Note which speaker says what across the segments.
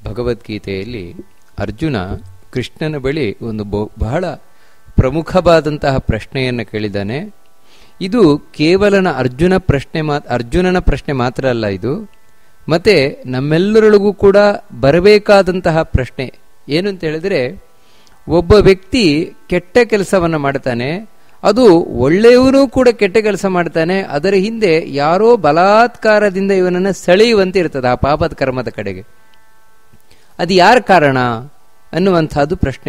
Speaker 1: ಭಗವದ್ಗೀತೆಯಲ್ಲಿ ಅರ್ಜುನ ಕೃಷ್ಣನ ಬಳಿ ಒಂದು ಬಹು- ಬಹಳ ಪ್ರಮುಖವಾದಂತಹ ಪ್ರಶ್ನೆಯನ್ನು ಕೇಳಿದ್ದಾನೆ ಇದು ಕೇವಲನ ಅರ್ಜುನ ಪ್ರಶ್ನೆ ಮಾ ಅರ್ಜುನನ ಪ್ರಶ್ನೆ ಮಾತ್ರ ಅಲ್ಲ ಇದು ಮತ್ತೆ ನಮ್ಮೆಲ್ಲರೊಳಗೂ ಕೂಡ ಬರಬೇಕಾದಂತಹ ಪ್ರಶ್ನೆ ಏನು ಅಂತ ಹೇಳಿದ್ರೆ ಒಬ್ಬ ವ್ಯಕ್ತಿ ಕೆಟ್ಟ ಕೆಲಸವನ್ನ ಮಾಡ್ತಾನೆ ಅದು ಒಳ್ಳೆಯವನು ಕೂಡ ಕೆಟ್ಟ ಕೆಲಸ ಮಾಡ್ತಾನೆ ಅದರ ಹಿಂದೆ ಯಾರೋ ಬಲಾತ್ಕಾರದಿಂದ ಇವನನ್ನು ಸೆಳೆಯುವಂತೆ ಇರ್ತದೆ ಆ ಪಾಪದ ಕರ್ಮದ ಕಡೆಗೆ ಅದು ಯಾರ ಕಾರಣ ಅನ್ನುವಂಥದ್ದು ಪ್ರಶ್ನೆ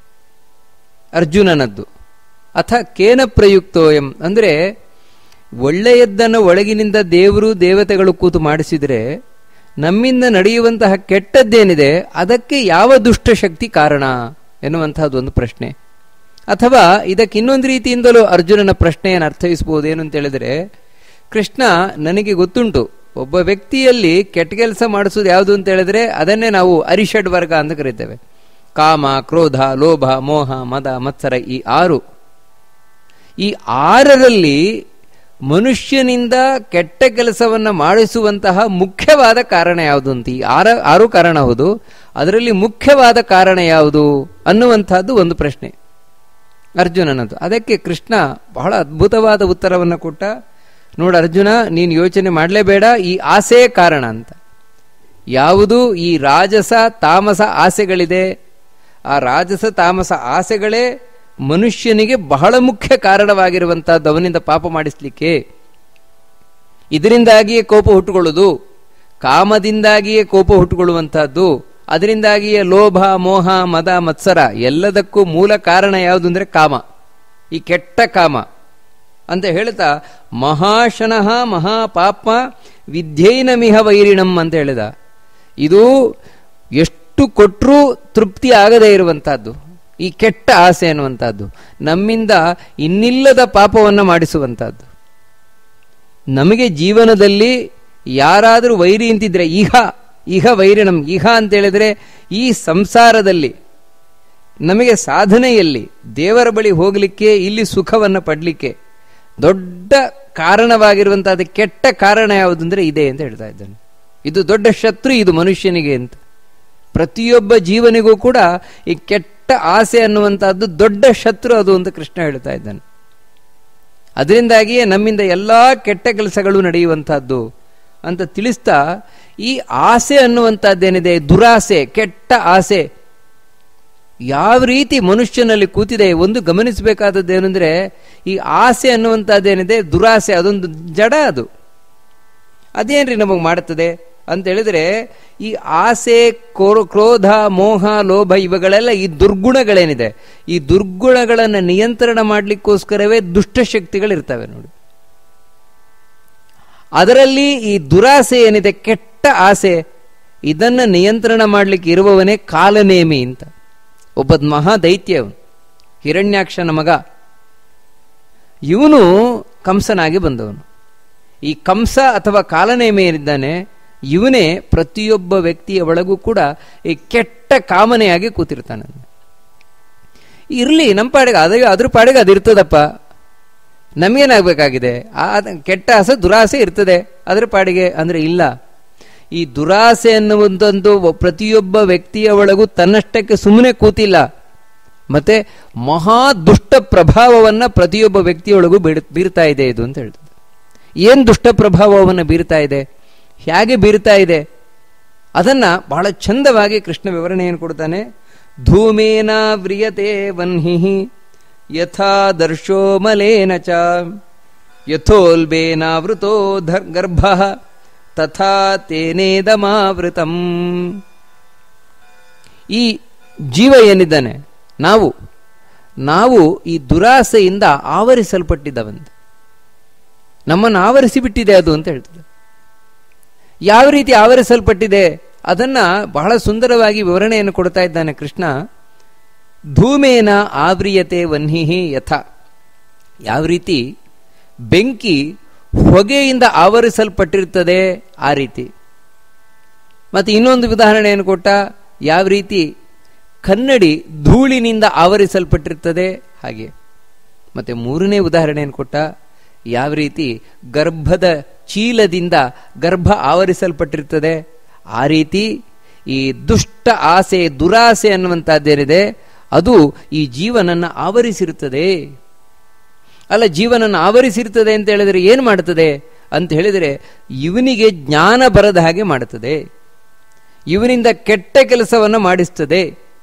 Speaker 1: ಅರ್ಜುನನದ್ದು ಅಥ ಕೇನ ಪ್ರಯುಕ್ತೋಯಂ ಅಂದ್ರೆ ಒಳ್ಳೆಯದ್ದನ್ನು ಒಳಗಿನಿಂದ ದೇವರು ದೇವತೆಗಳು ಕೂತು ಮಾಡಿಸಿದ್ರೆ ನಮ್ಮಿಂದ ನಡೆಯುವಂತಹ ಕೆಟ್ಟದ್ದೇನಿದೆ ಅದಕ್ಕೆ ಯಾವ ದುಷ್ಟಶಕ್ತಿ ಕಾರಣ ಎನ್ನುವಂತಹದ್ದು ಒಂದು ಪ್ರಶ್ನೆ ಅಥವಾ ಇದಕ್ಕೆ ಇನ್ನೊಂದು ರೀತಿಯಿಂದಲೂ ಅರ್ಜುನನ ಪ್ರಶ್ನೆಯನ್ನು ಅರ್ಥೈಸಬಹುದು ಏನು ಅಂತ ಹೇಳಿದ್ರೆ ಕೃಷ್ಣ ನನಗೆ ಗೊತ್ತುಂಟು ಒಬ್ಬ ವ್ಯಕ್ತಿಯಲ್ಲಿ ಕೆಟ್ಟ ಕೆಲಸ ಮಾಡಿಸೋದು ಯಾವುದು ಅಂತ ಹೇಳಿದ್ರೆ ಅದನ್ನೇ ನಾವು ಅರಿಷಡ್ ವರ್ಗ ಅಂತ ಕರೀತೇವೆ ಕಾಮ ಕ್ರೋಧ ಲೋಭ ಮೋಹ ಮದ ಮತ್ಸರ ಈ ಆರು ಈ ಆರರಲ್ಲಿ ಮನುಷ್ಯನಿಂದ ಕೆಟ್ಟ ಕೆಲಸವನ್ನ ಮಾಡಿಸುವಂತಹ ಮುಖ್ಯವಾದ ಕಾರಣ ಯಾವುದು ಅಂತ ಈ ಆರ ಆರು ಕಾರಣ ಹೌದು ಅದರಲ್ಲಿ ಮುಖ್ಯವಾದ ಕಾರಣ ಯಾವುದು ಅನ್ನುವಂತಹದ್ದು ಒಂದು ಪ್ರಶ್ನೆ ಅರ್ಜುನನದು ಅದಕ್ಕೆ ಕೃಷ್ಣ ಬಹಳ ಅದ್ಭುತವಾದ ಉತ್ತರವನ್ನು ಕೊಟ್ಟ ನೋಡ ಅರ್ಜುನ ನೀನು ಯೋಚನೆ ಮಾಡಲೇಬೇಡ ಈ ಆಸೆ ಕಾರಣ ಅಂತ ಯಾವುದು ಈ ರಾಜಸ ತಾಮಸ ಆಸೆಗಳಿದೆ ಆ ರಾಜಸ ತಾಮಸ ಆಸೆಗಳೇ ಮನುಷ್ಯನಿಗೆ ಬಹಳ ಮುಖ್ಯ ಕಾರಣವಾಗಿರುವಂತಹದ್ದು ಅವನಿಂದ ಪಾಪ ಮಾಡಿಸ್ಲಿಕ್ಕೆ ಇದರಿಂದಾಗಿಯೇ ಕೋಪ ಹುಟ್ಟುಕೊಳ್ಳುವುದು ಕಾಮದಿಂದಾಗಿಯೇ ಕೋಪ ಹುಟ್ಟುಕೊಳ್ಳುವಂತಹದ್ದು ಅದರಿಂದಾಗಿಯೇ ಲೋಭ ಮೋಹ ಮದ ಮತ್ಸರ ಎಲ್ಲದಕ್ಕೂ ಮೂಲ ಕಾರಣ ಯಾವುದು ಅಂದ್ರೆ ಕಾಮ ಈ ಕೆಟ್ಟ ಕಾಮ ಅಂತ ಹೇಳ್ತಾ ಮಹಾಶನಃ ಮಹಾಪಾಪ ವಿದ್ಯೈನಮಿಹ ವೈರಿಣಂ ಅಂತ ಹೇಳಿದ ಇದು ಎಷ್ಟು ಕೊಟ್ಟರೂ ತೃಪ್ತಿ ಆಗದೇ ಇರುವಂತಹದ್ದು ಈ ಕೆಟ್ಟ ಆಸೆ ಅನ್ನುವಂಥದ್ದು ನಮ್ಮಿಂದ ಇನ್ನಿಲ್ಲದ ಪಾಪವನ್ನು ಮಾಡಿಸುವಂತಹದ್ದು ನಮಗೆ ಜೀವನದಲ್ಲಿ ಯಾರಾದರೂ ವೈರಿ ಅಂತಿದ್ರೆ ಇಹ ಇಹ ವೈರಿಣಂ ಇಹ ಅಂತ ಹೇಳಿದ್ರೆ ಈ ಸಂಸಾರದಲ್ಲಿ ನಮಗೆ ಸಾಧನೆಯಲ್ಲಿ ದೇವರ ಬಳಿ ಹೋಗಲಿಕ್ಕೆ ಇಲ್ಲಿ ಸುಖವನ್ನು ಪಡಲಿಕ್ಕೆ ದೊಡ್ಡ ಕಾರಣವಾಗಿರುವಂತಹ ಕೆಟ್ಟ ಕಾರಣ ಯಾವುದು ಅಂದ್ರೆ ಇದೆ ಅಂತ ಹೇಳ್ತಾ ಇದ್ದಾನೆ ಇದು ದೊಡ್ಡ ಶತ್ರು ಇದು ಮನುಷ್ಯನಿಗೆ ಅಂತ ಪ್ರತಿಯೊಬ್ಬ ಜೀವನಿಗೂ ಕೂಡ ಈ ಕೆಟ್ಟ ಆಸೆ ಅನ್ನುವಂತಹದ್ದು ದೊಡ್ಡ ಶತ್ರು ಅದು ಅಂತ ಕೃಷ್ಣ ಹೇಳ್ತಾ ಇದ್ದಾನೆ ಅದರಿಂದಾಗಿಯೇ ನಮ್ಮಿಂದ ಎಲ್ಲಾ ಕೆಟ್ಟ ಕೆಲಸಗಳು ನಡೆಯುವಂತಹದ್ದು ಅಂತ ತಿಳಿಸ್ತಾ ಈ ಆಸೆ ಅನ್ನುವಂಥದ್ದೇನಿದೆ ದುರಾಸೆ ಕೆಟ್ಟ ಆಸೆ ಯಾವ ರೀತಿ ಮನುಷ್ಯನಲ್ಲಿ ಕೂತಿದೆ ಒಂದು ಗಮನಿಸಬೇಕಾದದ್ದು ಏನಂದ್ರೆ ಈ ಆಸೆ ಅನ್ನುವಂಥದ್ದೇನಿದೆ ದುರಾಸೆ ಅದೊಂದು ಜಡ ಅದು ಅದೇನ್ರಿ ನಮಗೆ ಮಾಡುತ್ತದೆ ಅಂತ ಹೇಳಿದ್ರೆ ಈ ಆಸೆ ಕ್ರೋಧ ಮೋಹ ಲೋಭ ಇವುಗಳೆಲ್ಲ ಈ ದುರ್ಗುಣಗಳೇನಿದೆ ಈ ದುರ್ಗುಣಗಳನ್ನು ನಿಯಂತ್ರಣ ಮಾಡಲಿಕ್ಕೋಸ್ಕರವೇ ದುಷ್ಟಶಕ್ತಿಗಳಿರ್ತವೆ ನೋಡಿ ಅದರಲ್ಲಿ ಈ ದುರಾಸೆ ಏನಿದೆ ಕೆಟ್ಟ ಆಸೆ ಇದನ್ನ ನಿಯಂತ್ರಣ ಮಾಡಲಿಕ್ಕೆ ಇರುವವನೇ ಕಾಲನೇಮಿ ಅಂತ ಒಬ್ಬ ಮಹಾ ದೈತ್ಯ ಅವನು ಹಿರಣ್ಯಾಕ್ಷನ ಮಗ ಇವನು ಕಂಸನಾಗಿ ಬಂದವನು ಈ ಕಂಸ ಅಥವಾ ಕಾಲನೇಮಿ ಏನಿದ್ದಾನೆ ಇವನೇ ಪ್ರತಿಯೊಬ್ಬ ವ್ಯಕ್ತಿಯ ಒಳಗೂ ಕೂಡ ಈ ಕೆಟ್ಟ ಕಾಮನೆಯಾಗಿ ಕೂತಿರ್ತಾನೆ ಇರ್ಲಿ ನಮ್ಮ ಪಾಡಿಗೆ ಅದ ಅದ್ರ ಪಾಡಿಗೆ ಅದಿರ್ತದಪ್ಪ ನಮಗೇನಾಗಬೇಕಾಗಿದೆ ಆ ಕೆಟ್ಟ ಆಸೆ ದುರಾಸೆ ಇರ್ತದೆ ಅದರ ಪಾಡಿಗೆ ಅಂದ್ರೆ ಇಲ್ಲ ಈ ದುರಾಸೆ ಅನ್ನುವಂಥದ್ದು ಪ್ರತಿಯೊಬ್ಬ ವ್ಯಕ್ತಿಯ ಒಳಗೂ ತನ್ನಷ್ಟಕ್ಕೆ ಸುಮ್ಮನೆ ಕೂತಿಲ್ಲ ಮತ್ತೆ ಮಹಾ ದುಷ್ಟ ಪ್ರಭಾವವನ್ನ ಪ್ರತಿಯೊಬ್ಬ ವ್ಯಕ್ತಿಯೊಳಗೂ ಬೀರ್ತಾ ಇದೆ ಇದು ಅಂತ ಹೇಳ್ತದೆ ಏನ್ ದುಷ್ಟ ಪ್ರಭಾವವನ್ನು ಬೀರ್ತಾ ಇದೆ ಹೇಗೆ ಬೀರ್ತಾ ಇದೆ ಅದನ್ನ ಬಹಳ ಚಂದವಾಗಿ ಕೃಷ್ಣ ವಿವರಣೆಯನ್ನು ಕೊಡ್ತಾನೆ ಧೂಮೇನ ವ್ರಿಯತೆ ವನ್ಹಿ ಯಥಾ ದರ್ಶೋ ಮಲೇನ ಚ ಯಥೋಲ್ಬೇನಾವೃತೋ ಗರ್ಭ ತಥಾ ತೇನೇದಮಾವೃತಂ ಈ ಜೀವ ಏನಿದ್ದಾನೆ ನಾವು ನಾವು ಈ ದುರಾಸೆಯಿಂದ ಆವರಿಸಲ್ಪಟ್ಟಿದ್ದವಂತೆ ನಮ್ಮನ್ನು ಆವರಿಸಿ ಬಿಟ್ಟಿದೆ ಅದು ಅಂತ ಹೇಳ್ತದೆ ಯಾವ ರೀತಿ ಆವರಿಸಲ್ಪಟ್ಟಿದೆ ಅದನ್ನ ಬಹಳ ಸುಂದರವಾಗಿ ವಿವರಣೆಯನ್ನು ಕೊಡ್ತಾ ಇದ್ದಾನೆ ಕೃಷ್ಣ ಧೂಮೇನ ಆವ್ರಿಯತೆ ವನ್ಹಿಹಿ ಯಥ ಯಾವ ರೀತಿ ಬೆಂಕಿ ಹೊಗೆಯಿಂದ ಆವರಿಸಲ್ಪಟ್ಟಿರ್ತದೆ ಆ ರೀತಿ ಮತ್ತೆ ಇನ್ನೊಂದು ಉದಾಹರಣೆಯನ್ನು ಕೊಟ್ಟ ಯಾವ ರೀತಿ ಕನ್ನಡಿ ಧೂಳಿನಿಂದ ಆವರಿಸಲ್ಪಟ್ಟಿರ್ತದೆ ಹಾಗೆ ಮತ್ತೆ ಮೂರನೇ ಉದಾಹರಣೆಯನ್ನು ಕೊಟ್ಟ ಯಾವ ರೀತಿ ಗರ್ಭದ ಚೀಲದಿಂದ ಗರ್ಭ ಆವರಿಸಲ್ಪಟ್ಟಿರ್ತದೆ ಆ ರೀತಿ ಈ ದುಷ್ಟ ಆಸೆ ದುರಾಸೆ ಅನ್ನುವಂಥದ್ದೇನಿದೆ ಅದು ಈ ಜೀವನನ್ನ ಆವರಿಸಿರುತ್ತದೆ ಅಲ್ಲ ಜೀವನನ್ನು ಆವರಿಸಿರ್ತದೆ ಅಂತ ಹೇಳಿದರೆ ಏನು ಮಾಡುತ್ತದೆ ಅಂತ ಹೇಳಿದರೆ ಇವನಿಗೆ ಜ್ಞಾನ ಬರದ ಹಾಗೆ ಮಾಡುತ್ತದೆ ಇವನಿಂದ ಕೆಟ್ಟ ಕೆಲಸವನ್ನು ಮಾಡಿಸ್ತದೆ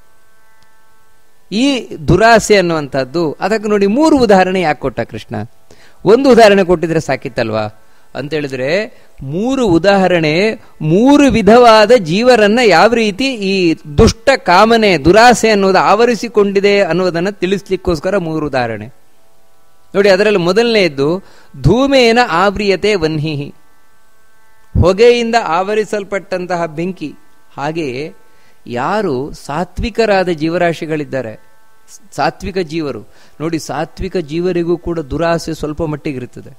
Speaker 1: ಈ ದುರಾಸೆ ಅನ್ನುವಂಥದ್ದು ಅದಕ್ಕೆ ನೋಡಿ ಮೂರು ಉದಾಹರಣೆ ಯಾಕೆ ಕೊಟ್ಟ ಕೃಷ್ಣ ಒಂದು ಉದಾಹರಣೆ ಕೊಟ್ಟಿದ್ರೆ ಸಾಕಿತ್ತಲ್ವಾ ಅಂತ ಹೇಳಿದ್ರೆ ಮೂರು ಉದಾಹರಣೆ ಮೂರು ವಿಧವಾದ ಜೀವರನ್ನ ಯಾವ ರೀತಿ ಈ ದುಷ್ಟ ಕಾಮನೆ ದುರಾಸೆ ಅನ್ನೋದು ಆವರಿಸಿಕೊಂಡಿದೆ ಅನ್ನೋದನ್ನ ತಿಳಿಸ್ಲಿಕ್ಕೋಸ್ಕರ ಮೂರು ಉದಾಹರಣೆ ನೋಡಿ ಅದರಲ್ಲಿ ಮೊದಲನೆಯದ್ದು ಧೂಮೇನ ಆವ್ರಿಯತೆ ವನ್ಹಿಹಿ ಹೊಗೆಯಿಂದ ಆವರಿಸಲ್ಪಟ್ಟಂತಹ ಬೆಂಕಿ ಹಾಗೆಯೇ ಯಾರು ಸಾತ್ವಿಕರಾದ ಜೀವರಾಶಿಗಳಿದ್ದಾರೆ ಸಾತ್ವಿಕ ಜೀವರು ನೋಡಿ ಸಾತ್ವಿಕ ಜೀವರಿಗೂ ಕೂಡ ದುರಾಸೆ ಸ್ವಲ್ಪ ಮಟ್ಟಿಗಿರುತ್ತದೆ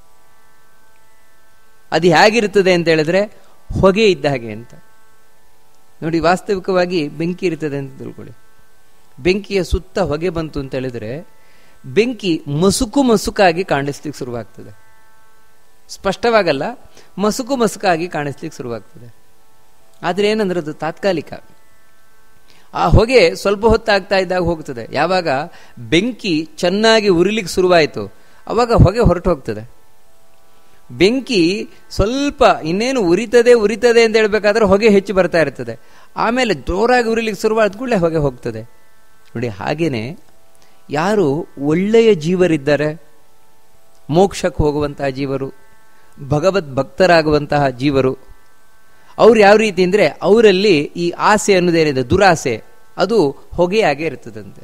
Speaker 1: ಅದು ಹೇಗಿರುತ್ತದೆ ಅಂತ ಹೇಳಿದ್ರೆ ಹೊಗೆ ಇದ್ದ ಹಾಗೆ ಅಂತ ನೋಡಿ ವಾಸ್ತವಿಕವಾಗಿ ಬೆಂಕಿ ಇರ್ತದೆ ಅಂತ ತಿಳ್ಕೊಳ್ಳಿ ಬೆಂಕಿಯ ಸುತ್ತ ಹೊಗೆ ಬಂತು ಅಂತ ಹೇಳಿದ್ರೆ ಬೆಂಕಿ ಮಸುಕು ಮಸುಕಾಗಿ ಕಾಣಿಸ್ಲಿಕ್ಕೆ ಶುರುವಾಗ್ತದೆ ಸ್ಪಷ್ಟವಾಗಲ್ಲ ಮಸುಕು ಮಸುಕಾಗಿ ಕಾಣಿಸ್ಲಿಕ್ಕೆ ಶುರುವಾಗ್ತದೆ ಆದರೆ ಏನಂದ್ರೆ ಅದು ತಾತ್ಕಾಲಿಕ ಆ ಹೊಗೆ ಸ್ವಲ್ಪ ಹೊತ್ತಾಗ್ತಾ ಇದ್ದಾಗ ಹೋಗ್ತದೆ ಯಾವಾಗ ಬೆಂಕಿ ಚೆನ್ನಾಗಿ ಉರಿಲಿಕ್ಕೆ ಶುರುವಾಯಿತು ಅವಾಗ ಹೊಗೆ ಹೊರಟು ಹೋಗ್ತದೆ ಬೆಂಕಿ ಸ್ವಲ್ಪ ಇನ್ನೇನು ಉರಿತದೆ ಉರಿತದೆ ಅಂತ ಹೇಳ್ಬೇಕಾದ್ರೆ ಹೊಗೆ ಹೆಚ್ಚು ಬರ್ತಾ ಇರ್ತದೆ ಆಮೇಲೆ ಜೋರಾಗಿ ಉರಿಲಿಕ್ಕೆ ಶುರುವಾದ ಕೂಡಲೇ ಹೊಗೆ ಹೋಗ್ತದೆ ನೋಡಿ ಹಾಗೇನೆ ಯಾರು ಒಳ್ಳೆಯ ಜೀವರಿದ್ದಾರೆ ಮೋಕ್ಷಕ್ಕೆ ಹೋಗುವಂತಹ ಜೀವರು ಭಗವದ್ ಭಕ್ತರಾಗುವಂತಹ ಜೀವರು ಅವ್ರು ಯಾವ ರೀತಿ ಅಂದರೆ ಅವರಲ್ಲಿ ಈ ಆಸೆ ಅನ್ನೋದೇನಿದೆ ದುರಾಸೆ ಅದು ಹೊಗೆಯಾಗೇ ಇರ್ತದಂತೆ